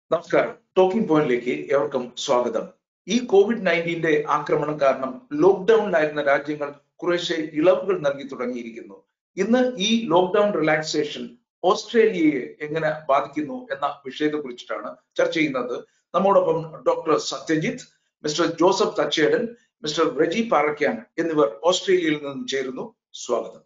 നമസ്കാരം ടോക്കിംഗ് പോയിന്റിലേക്ക് ഏവർക്കും സ്വാഗതം ഈ കോവിഡ് നയൻറ്റീന്റെ ആക്രമണം കാരണം ലോക്ക്ഡൌണിലായിരുന്ന രാജ്യങ്ങൾ കുറേശ്ശെ ഇളവുകൾ നൽകി തുടങ്ങിയിരിക്കുന്നു ഇന്ന് ഈ ലോക്ക്ഡൌൺ റിലാക്സേഷൻ ഓസ്ട്രേലിയയെ എങ്ങനെ ബാധിക്കുന്നു എന്ന വിഷയത്തെ കുറിച്ചിട്ടാണ് ചർച്ച ചെയ്യുന്നത് നമ്മോടൊപ്പം doctor Satyajith mister Joseph Thachedan mister Reji Parakkan എന്നിവർ ഓസ്ട്രേലിയയിൽ നിന്ന് ചേരുന്നു സ്വാഗതം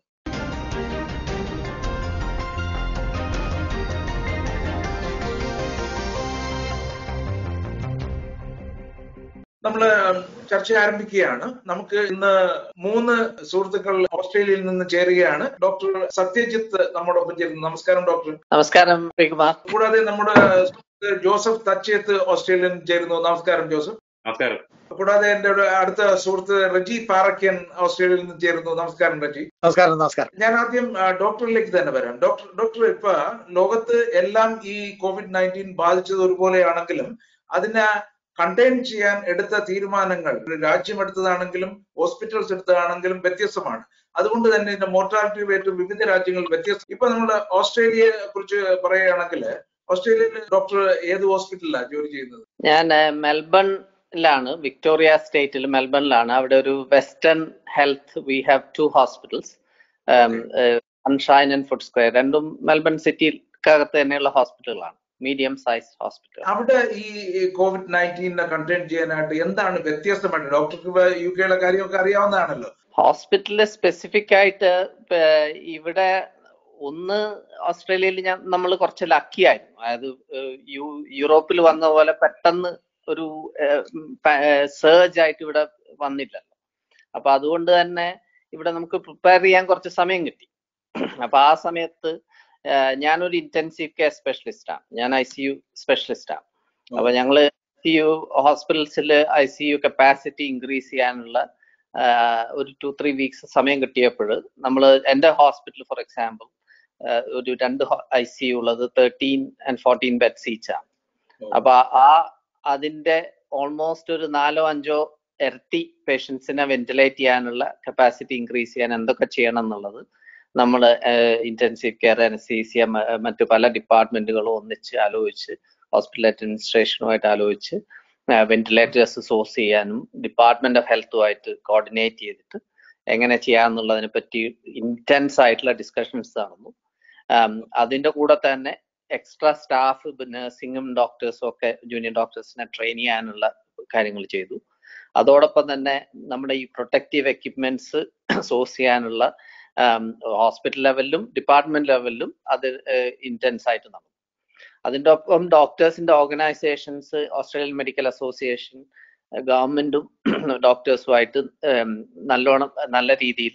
നമ്മൾ ചർച്ച ആരംഭിക്കുകയാണ് നമുക്ക് ഇന്ന് മൂന്ന് സുഹൃത്തുക്കൾ ഓസ്ട്രേലിയയിൽ നിന്ന് ചേരുകയാണ് ഡോക്ടർ സത്യജിത്ത് നമ്മോടൊപ്പം ചേരുന്നു നമസ്കാരം ഡോക്ടർ നമസ്കാരം ശ്രീകുമാർ കൂടാതെ നമ്മുടെ സുഹൃത്ത് ജോസഫ് തച്ചേത്ത് ഓസ്ട്രേലിയയിൽ നിന്ന് ചേരുന്നു നമസ്കാരം ജോസഫ് നമസ്കാരം കൂടാതെ എന്റെ ഒരു അടുത്ത സുഹൃത്ത് റജി പാറയ്ക്കൻ ഓസ്ട്രേലിയയിൽ നിന്ന് ചേരുന്നു നമസ്കാരം റജി നമസ്കാരം നമസ്കാരം ഞാൻ ആദ്യം ആ, ഡോക്ടറിലേക്ക് തന്നെ വരാം ഡോക്ടർ ഡോക്ടർ ഇപ്പൊ ലോകത്ത് എല്ലാം ഈ കോവിഡ് നയൻറ്റീൻ ബാധിച്ചത് ഒരുപോലെയാണെങ്കിലും അതിനെ കണ്ടെയ്ൻ ചെയ്യാൻ എടുത്ത തീരുമാനങ്ങൾ ഒരു രാജ്യം എടുത്തതാണെങ്കിലും ഹോസ്പിറ്റൽസ് എടുത്തതാണെങ്കിലും വ്യത്യസ്തമാണ് അതുകൊണ്ട് തന്നെ ഇതിന്റെ മോർട്ടാലിറ്റി റേറ്റ് വിവിധ രാജ്യങ്ങളിൽ വ്യത്യസ്തം ഇപ്പൊ നമ്മൾ ഓസ്ട്രേലിയയെ കുറിച്ച് പറയുകയാണെങ്കിൽ ഓസ്ട്രേലിയയിൽ ഡോക്ടർ ഏത് ഹോസ്പിറ്റലിലാണ് ജോലി ചെയ്യുന്നത് ഞാൻ ഏഹ്, മെൽബണിലാണ് വിക്ടോറിയ സ്റ്റേറ്റിൽ മെൽബണിലാണ് അവിടെ ഒരു western health we have two hospitals Sunshine and Footscray രണ്ടും മെൽബൺ സിറ്റിക്കകത്ത് തന്നെയുള്ള ഹോസ്പിറ്റലുകളാണ് മീഡിയം സൈസ് ഹോസ്പിറ്റൽ അവിടെ ഈ കോവിഡ് നയൻറ്റീനെ കണ്ടെയ്ൻ ചെയ്യാനായിട്ട് എന്താണ് വ്യത്യസ്തമായിട്ട് ഡോക്ടർക്ക് യു കെയുടെ കാര്യമൊക്കെ അറിയാവുന്നതാണല്ലോ ഹോസ്പിറ്റലിൽ സ്പെസിഫിക് ആയിട്ട് ഏഹ്, ഇവിടെ ഒന്ന് ഓസ്ട്രേലിയയിൽ ഞാൻ നമ്മൾ കുറച്ച് ലക്കി ആയിരുന്നു അതായത് ഏഹ്, യു- യൂറോപ്പിൽ വന്ന പോലെ പെട്ടെന്ന് ഒരു സേർജ് ആയിട്ട് ഇവിടെ വന്നില്ലല്ലോ അപ്പൊ അതുകൊണ്ട് തന്നെ ഇവിടെ നമുക്ക് പ്രിപ്പയർ ചെയ്യാൻ കുറച്ച് സമയം കിട്ടി അപ്പൊ ആ സമയത്ത് ഏഹ്, ഞാനൊരു ഇന്റൻസീവ് കെയർ സ്പെഷ്യലിസ്റ്റ് ആണ് ഞാൻ ഐ സി യു സ്പെഷ്യലിസ്റ്റ് ആണ് അപ്പൊ ഞങ്ങള് സി യു ഹോസ്പിറ്റൽസിൽ I C U capacity increase ചെയ്യാനുള്ള ആഹ്, ഒരു ടു ത്രീ വീക്സ് സമയം കിട്ടിയപ്പോൾ നമ്മൾ എൻ്റെ ഹോസ്പിറ്റൽ ഫോർ എക്സാമ്പിൾ ഒരു രണ്ട് ഐ സി യു ഉള്ളത് thirteen and fourteen beds each ആണ് അപ്പൊ ആ അതിന്റെ ഓൾമോസ്റ്റ് ഒരു നാലോ അഞ്ചോ ഇരട്ടി പേഷ്യൻസിനെ വെന്റിലേറ്റ് ചെയ്യാനുള്ള കപ്പാസിറ്റി ഇൻക്രീസ് ചെയ്യാൻ എന്തൊക്കെ ചെയ്യണം എന്നുള്ളത് നമ്മൾ ഇന്റൻസീവ് കെയർ അനസീസിയ മറ്റു പല ഡിപ്പാർട്ട്മെന്റുകളും ഒന്നിച്ച് ആലോചിച്ച് ഹോസ്പിറ്റൽ അഡ്മിനിസ്ട്രേഷനുമായിട്ട് ആലോചിച്ച് വെന്റിലേറ്റേഴ്സ് സോഴ്സ് ചെയ്യാനും ഡിപ്പാർട്ട്മെന്റ് ഓഫ് ഹെൽത്തുമായിട്ട് കോർഡിനേറ്റ് ചെയ്തിട്ട് എങ്ങനെ ചെയ്യാന്നുള്ളതിനെ പറ്റി ഇന്റൻസ് ആയിട്ടുള്ള ഡിസ്കഷൻസ് നടന്നു ആം, അതിന്റെ കൂടെ തന്നെ എക്സ്ട്രാ സ്റ്റാഫ് നഴ്സിംഗും ഡോക്ടേഴ്സും ഒക്കെ ജൂനിയർ ഡോക്ടേഴ്സിനെ ട്രെയിൻ ചെയ്യാനുള്ള കാര്യങ്ങൾ ചെയ്തു അതോടൊപ്പം തന്നെ നമ്മുടെ ഈ പ്രൊട്ടക്റ്റീവ് എക്യുപ്മെന്റ്സ് സോഴ്സ് ചെയ്യാനുള്ള ഹോസ്പിറ്റൽ ലെവലിലും ഡിപ്പാർട്ട്മെന്റ് ലെവലിലും അത് ഇന്റൻസ് ആയിട്ട് നടന്നു അതിന്റെ ഒപ്പം ഡോക്ടേഴ്സിന്റെ ഓർഗനൈസേഷൻസ് ഓസ്ട്രേലിയൻ മെഡിക്കൽ അസോസിയേഷൻ ഗവൺമെന്റും ഡോക്ടേഴ്സുമായിട്ട് നല്ലോണം നല്ല രീതിയിൽ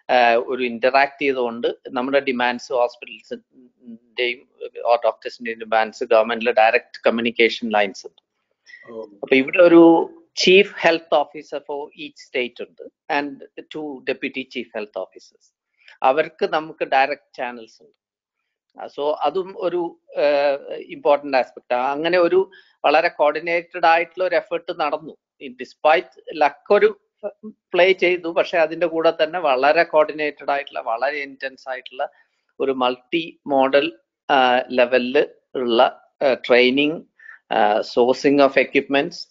ഒരു ഇന്ററാക്ട് ചെയ്തുകൊണ്ട് നമ്മുടെ ഡിമാൻഡ്സ് ഹോസ്പിറ്റൽസിന്റെയും ഡോക്ടേഴ്സിന്റെയും ഡിമാൻഡ്സ് ഗവൺമെന്റിൽ ഡയറക്റ്റ് കമ്മ്യൂണിക്കേഷൻ ലൈൻസ് ഉണ്ട് അപ്പൊ ഇവിടെ ഒരു chief health officer for each state ഉണ്ട് and two deputy chief health officers അവർക്ക് നമുക്ക് ഡയറക്റ്റ് ചാനൽസ് ഉണ്ട് സോ അതും ഒരു ഇമ്പോർട്ടന്റ് ആസ്പെക്ട് അങ്ങനെ ഒരു വളരെ കോർഡിനേറ്റഡ് ആയിട്ടുള്ള ഒരു എഫേർട്ട് നടന്നു ഡിസ്പൈറ്റ് ലക്ക് ഒരു പ്ലേ ചെയ്തു പക്ഷെ അതിന്റെ കൂടെ തന്നെ വളരെ കോർഡിനേറ്റഡ് ആയിട്ടുള്ള വളരെ ഇന്റൻസ് ആയിട്ടുള്ള ഒരു മൾട്ടി മോഡൽ ലെവലിൽ ഉള്ള training sourcing of equipments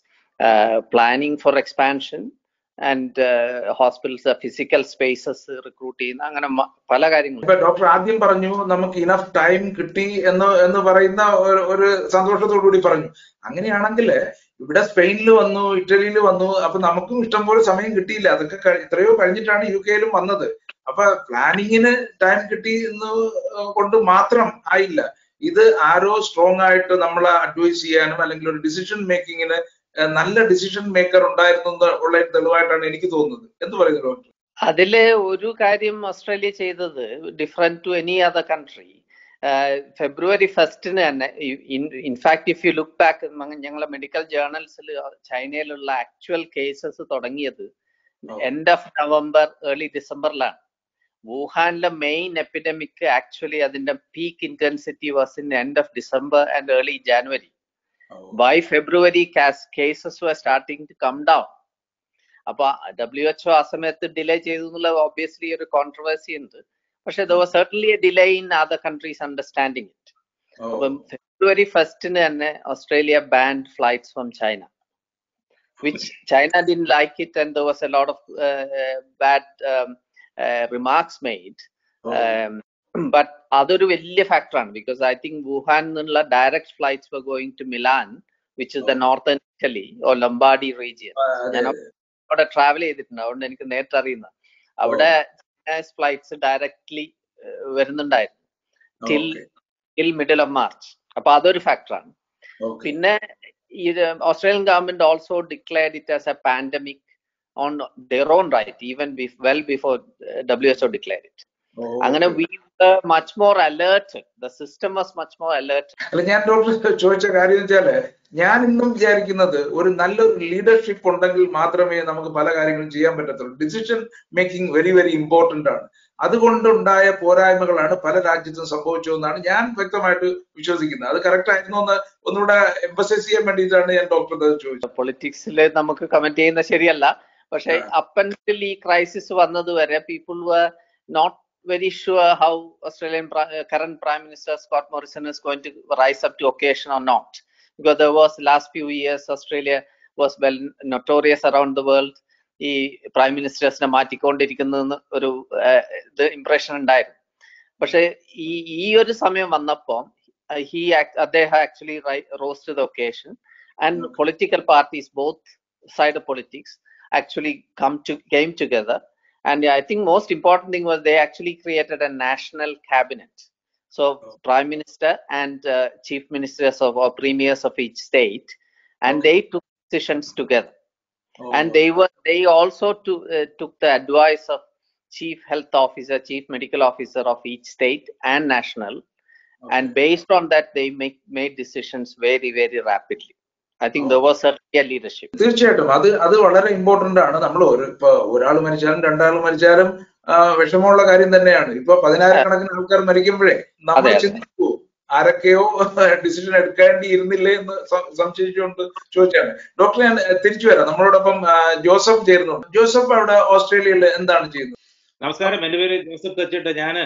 planning for expansion and hospitals physical spaces recruit ചെയ്യുന്ന അങ്ങനെ മ- പല കാര്യങ്ങളും ഇപ്പൊ ഡോക്ടർ ആദ്യം പറഞ്ഞു നമുക്ക് ഇനഫ് ടൈം കിട്ടി എന്ന് എന്ന് പറയുന്ന ഒരു- ഒരു സന്തോഷത്തോടു കൂടി പറഞ്ഞു അങ്ങനെയാണെങ്കിൽ ഇവിടെ സ്പെയിനിൽ വന്നു ഇറ്റലിയിൽ വന്നു അപ്പൊ നമുക്കും ഇഷ്ടംപോലെ സമയം കിട്ടിയില്ല അതൊക്കെ കഴി- എത്രയോ കഴിഞ്ഞിട്ടാണ് യു കെയിലും വന്നത് അപ്പൊ പ്ലാനിങ്ങിന് ടൈം കിട്ടി എന്ന് കൊണ്ട് മാത്രം ആയില്ല ഇത് ആരോ സ്ട്രോങ് ആയിട്ട് നമ്മളെ അഡ്വൈസ് ചെയ്യാനും അല്ലെങ്കിൽ ഒരു ഡിസിഷൻ മേക്കിങ്ങിന് നല്ല ഡിസിഷൻ മേക്കർ ഉണ്ടായിരുന്നു എന്ന് ഉള്ള തെളിവായിട്ടാണ് എനിക്ക് തോന്നുന്നത് എന്ത് പറയുന്നു ഡോക്ടർ അതില് ഒരു കാര്യം ഓസ്ട്രേലിയ ചെയ്തത് different to any other country February ഫസ്റ്റിന് തന്നെ in fact if you look back ഞങ്ങളെ മെഡിക്കൽ ജേർണൽസിൽ ചൈനയിലുള്ള ആക്ച്വൽ കേസസ് തുടങ്ങിയത് എൻഡ് ഓഫ് നവംബർ ഏർലി ഡിസംബറിലാണ് വുഹാനിലെ മെയിൻ എപ്പിഡമിക് ആക്ച്വലി അതിന്റെ peak intensity was in end of December and early January by February cases were starting to come down അപ്പൊ W H O ആ സമയത്ത് ഡിലേ ചെയ്തു എന്നുള്ള ഓബിയസ്ലി ഒരു കോൺട്രവേഴ്സി ഉണ്ട് പക്ഷെ there was certainly a delay in other countries understanding it അപ്പം February ഫസ്റ്റിന് തന്നെ Australia banned flights from China which China didn't like it, and there was a lot of uh, uh, bad um, uh, remarks made. Um, but അതൊരു വലിയ ഫാക്ടറാണ് because I think Wuhan നിന്നുള്ള direct flights were going to Milan which is the northern Italy or Lombardy region ഞാൻ അവിടെ travel ചെയ്തിട്ടുണ്ട് അതുകൊണ്ട് എനിക്ക് നേരിട്ട് അറിയുന്ന അവിടെ ചൈനീസ് ഫ്ലൈറ്റ്സ് ഡയറക്ട്ലി വരുന്നുണ്ടായിരുന്നു till till middle of March അപ്പൊ അതൊരു ഫാക്ടറാണ് പിന്നെ Australian government also declared it as a pandemic on their own right, even be, well before uh, WHO declared it. അങ്ങനെ we were much more alerted. The system was much more alerted. അല്ല ഞാൻ doctor ചോദിച്ച കാര്യം വെച്ചാല് ഞാൻ ഇന്നും വിചാരിക്കുന്നത് ഒരു നല്ലൊരു ലീഡർഷിപ്പ് ഉണ്ടെങ്കിൽ മാത്രമേ നമുക്ക് പല കാര്യങ്ങളും ചെയ്യാൻ പറ്റത്തുള്ളൂ decision making very very important ആണ് അതുകൊണ്ടുണ്ടായ പോരായ്മകളാണ് പല രാജ്യത്തും സംഭവിച്ചതെന്നാണ് ഞാൻ വ്യക്തമായിട്ട് വിശ്വസിക്കുന്നത് അത് കറക്റ്റ് ആയിരുന്നു എന്ന് ഒന്നുകൂടെ എംബസൈസ് ചെയ്യാൻ വേണ്ടിയിട്ടാണ് ഞാൻ ഡോക്ടർ ചോദിച്ചത് പൊളിറ്റിക്സിൽ നമുക്ക് കമന്റ് ചെയ്യുന്ന ശരിയല്ല പക്ഷെ അപ്പൻറ്റിൽ ഈ ക്രൈസിസ് വന്നത് വരെ people were not very sure how Australian uh, current Prime Minister Scott Morrison is going to rise up to occasion or not. Because there was last few years Australia was well notorious around the world. ഈ prime മിനിസ്റ്റേഴ്സിനെ മാറ്റിക്കൊണ്ടിരിക്കുന്ന ഒരു ഇത് impression ഉണ്ടായിരുന്നു പക്ഷെ ഈ ഈ ഒരു സമയം വന്നപ്പോൾ ഹി അദ്ദേഹം actually rose to the occasion and political parties both side politics actually come to came together and i think most important thing was they actually created a national cabinet so prime minister and uh, chief ministers of or premiers of each state and okay. they took decisions together oh. and they were they also to, uh, took the advice of chief health officer chief medical officer of each state and national okay. and based on that they make made decisions very very rapidly I think was a leadership തീർച്ചയായിട്ടും അത് അത് വളരെ important ആണ് നമ്മൾ ഒരു ഇപ്പൊ ഒരാൾ മരിച്ചാലും രണ്ടാൾ മരിച്ചാലും വിഷമമുള്ള കാര്യം തന്നെയാണ് ഇപ്പൊ പതിനായിരക്കണക്കിന് ആൾക്കാർ മരിക്കുമ്പോഴേ നമ്മൾ ചിന്തിച്ചു ആരൊക്കെയോ ഡിസിഷൻ എടുക്കേണ്ടിയിരുന്നില്ലേ എന്ന് സംശയിച്ചുകൊണ്ട് ചോദിച്ചാണ് ഡോക്ടർ ഞാൻ തിരിച്ചു വരാം നമ്മളോടൊപ്പം ജോസഫ് ചേരുന്നുണ്ട് ജോസഫ് അവിടെ ഓസ്ട്രേലിയയിൽ എന്താണ് ചെയ്യുന്നത് നമസ്കാരം എന്റെ പേര് ജോസഫ് തച്ചിട്ട് ഞാന്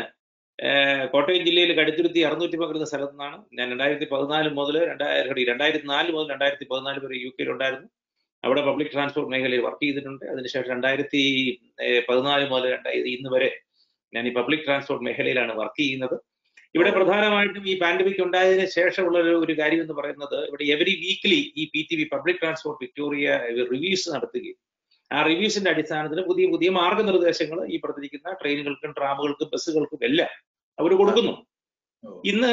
കോട്ടയം ജില്ലയിൽ കടുത്തുരുത്തി അറുന്നൂറ്റി പകരുന്ന സ്ഥലത്തു നിന്നാണ് ഞാൻ രണ്ടായിരത്തി പതിനാല് മുതൽ രണ്ടായിരത്തി രണ്ടായിരത്തി നാല് മുതൽ രണ്ടായിരത്തി പതിനാല് വരെ യു കെയിലുണ്ടായിരുന്നു അവിടെ പബ്ലിക് ട്രാൻസ്പോർട്ട് മേഖലയിൽ വർക്ക് ചെയ്തിട്ടുണ്ട് അതിനുശേഷം രണ്ടായിരത്തി പതിനാല് മുതൽ രണ്ടായിരത്തി ഇന്ന് വരെ ഞാൻ ഈ പബ്ലിക് ട്രാൻസ്പോർട്ട് മേഖലയിലാണ് വർക്ക് ചെയ്യുന്നത് ഇവിടെ പ്രധാനമായിട്ടും ഈ പാൻഡമിക് ഉണ്ടായതിനു ശേഷമുള്ള ഒരു കാര്യം എന്ന് പറയുന്നത് ഇവിടെ എവറി വീക്ക്ലി ഈ P T V public transport Victoria reviews നടത്തുകയും ആ റിവ്യൂസിന്റെ അടിസ്ഥാനത്തിൽ പുതിയ പുതിയ മാർഗനിർദ്ദേശങ്ങൾ ഈ പറഞ്ഞിരിക്കുന്ന ട്രെയിനുകൾക്കും ട്രാമുകൾക്കും ബസ്സുകൾക്കും എല്ലാം അവർ കൊടുക്കുന്നു ഇന്ന്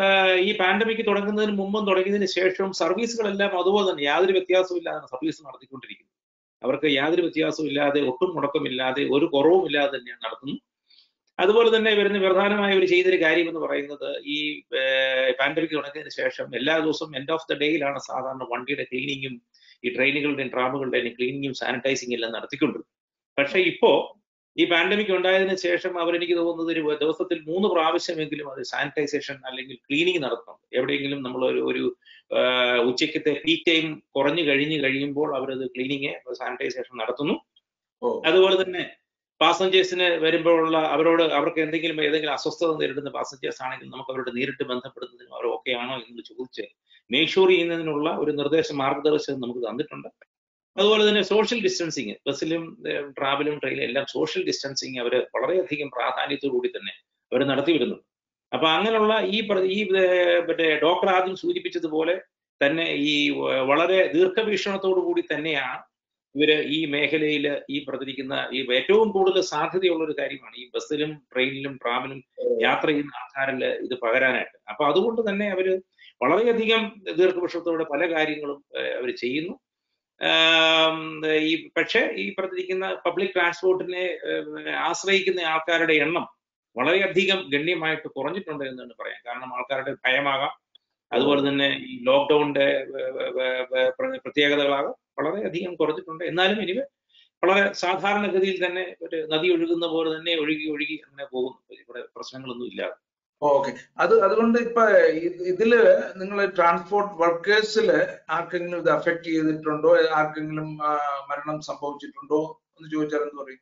ഈ പാൻഡമിക് തുടങ്ങുന്നതിന് മുമ്പും തുടങ്ങിയതിന് ശേഷവും സർവീസുകളെല്ലാം അതുപോലെ തന്നെ യാതൊരു വ്യത്യാസവും ഇല്ലാതെ സർവീസ് നടത്തിക്കൊണ്ടിരിക്കുന്നു അവർക്ക് യാതൊരു വ്യത്യാസവും ഇല്ലാതെ ഒട്ടും മുടക്കമില്ലാതെ ഒരു കുറവും ഇല്ലാതെ തന്നെയാണ് നടത്തുന്നു അതുപോലെ തന്നെ വരുന്ന പ്രധാനമായി അവർ ചെയ്തൊരു കാര്യം എന്ന് പറയുന്നത് ഈ പാൻഡമിക് തുടങ്ങിയതിന് ശേഷം എല്ലാ ദിവസവും എൻഡ് ഓഫ് ദ ഡേയിലാണ് സാധാരണ വണ്ടിയുടെ ക്ലീനിങ്ങും ഈ ട്രെയിനുകളുടെയും ട്രാമുകളുടെയും ക്ലീനിങ്ങും സാനിറ്റൈസിങ് എല്ലാം നടത്തിക്കൊണ്ടിരുന്നത് പക്ഷെ ഇപ്പോ ഈ പാൻഡമിക് ഉണ്ടായതിനു ശേഷം അവരെനിക്ക് തോന്നുന്നത് ഒരു ദിവസത്തിൽ മൂന്ന് പ്രാവശ്യമെങ്കിലും അത് സാനിറ്റൈസേഷൻ അല്ലെങ്കിൽ ക്ലീനിങ് നടത്തണം എവിടെയെങ്കിലും നമ്മൾ ഒരു ഒരു ഉച്ചയ്ക്കത്തെ പീക്ക് ടൈം കുറഞ്ഞു കഴിഞ്ഞു കഴിയുമ്പോൾ അവരത് ക്ലീനിങ് സാനിറ്റൈസേഷൻ നടത്തുന്നു അതുപോലെ തന്നെ പാസഞ്ചേഴ്സിന് വരുമ്പോഴുള്ള അവരോട് അവർക്ക് എന്തെങ്കിലും ഏതെങ്കിലും അസ്വസ്ഥത നേരിടുന്ന പാസഞ്ചേഴ്സ് ആണെങ്കിൽ നമുക്ക് അവരോട് നേരിട്ട് ബന്ധപ്പെടുന്നതിനും അവർ ഓക്കെ ആണോ എന്ന് ചോദിച്ച് മേക്ക് ഷുവർ ചെയ്യുന്നതിനുള്ള ഒരു നിർദ്ദേശ മാർഗദർശനം നമുക്ക് തന്നിട്ടുണ്ട് അതുപോലെ തന്നെ സോഷ്യൽ ഡിസ്റ്റൻസിങ് ബസ്സിലും ട്രാവലും ട്രെയിനും എല്ലാം സോഷ്യൽ ഡിസ്റ്റൻസിങ് അവർ വളരെയധികം പ്രാധാന്യത്തോടുകൂടി തന്നെ അവർ നടത്തി വരുന്നുണ്ട് അപ്പൊ അങ്ങനെയുള്ള ഈ ഈ മറ്റേ ഡോക്ടർ ആദ്യം സൂചിപ്പിച്ചതുപോലെ തന്നെ ഈ വളരെ ദീർഘവീക്ഷണത്തോടു കൂടി തന്നെയാണ് ഇവര് ഈ മേഖലയിൽ ഈ പറഞ്ഞിരിക്കുന്ന ഈ ഏറ്റവും കൂടുതൽ സാധ്യതയുള്ള ഒരു കാര്യമാണ് ഈ ബസ്സിലും ട്രെയിനിലും ട്രാമിലും യാത്ര ചെയ്യുന്ന ആൾക്കാരിൽ ഇത് പകരാനായിട്ട് അപ്പൊ അതുകൊണ്ട് തന്നെ അവര് വളരെയധികം ദീർഘപക്ഷത്തോടെ പല കാര്യങ്ങളും അവർ ചെയ്യുന്നു ഈ പക്ഷേ ഈ പറഞ്ഞിരിക്കുന്ന പബ്ലിക് ട്രാൻസ്പോർട്ടിനെ ആശ്രയിക്കുന്ന ആൾക്കാരുടെ എണ്ണം വളരെയധികം ഗണ്യമായിട്ട് കുറഞ്ഞിട്ടുണ്ട് എന്നാണ് പറയാം കാരണം ആൾക്കാരുടെ ഭയമാകാം അതുപോലെ തന്നെ ഈ ലോക്ക്ഡൌണിന്റെ പ്രത്യേകതകളാകാം വളരെയധികം കുറഞ്ഞിട്ടുണ്ട് എന്നാലും ഇനി വളരെ സാധാരണഗതിയിൽ തന്നെ ഒരു നദി ഒഴുകുന്ന പോലെ തന്നെ ഒഴുകി ഒഴുകി അങ്ങനെ പോകുന്നു ഇവിടെ പ്രശ്നങ്ങളൊന്നും ഇല്ലാതെ ഓക്കെ അത് അതുകൊണ്ട് ഇപ്പൊ ഇതില് നിങ്ങൾ ട്രാൻസ്പോർട്ട് വർക്കേഴ്സില് ആർക്കെങ്കിലും ഇത് അഫക്ട് ചെയ്തിട്ടുണ്ടോ ആർക്കെങ്കിലും മരണം സംഭവിച്ചിട്ടുണ്ടോ എന്ന് ചോദിച്ചാൽ എന്ത് പറയും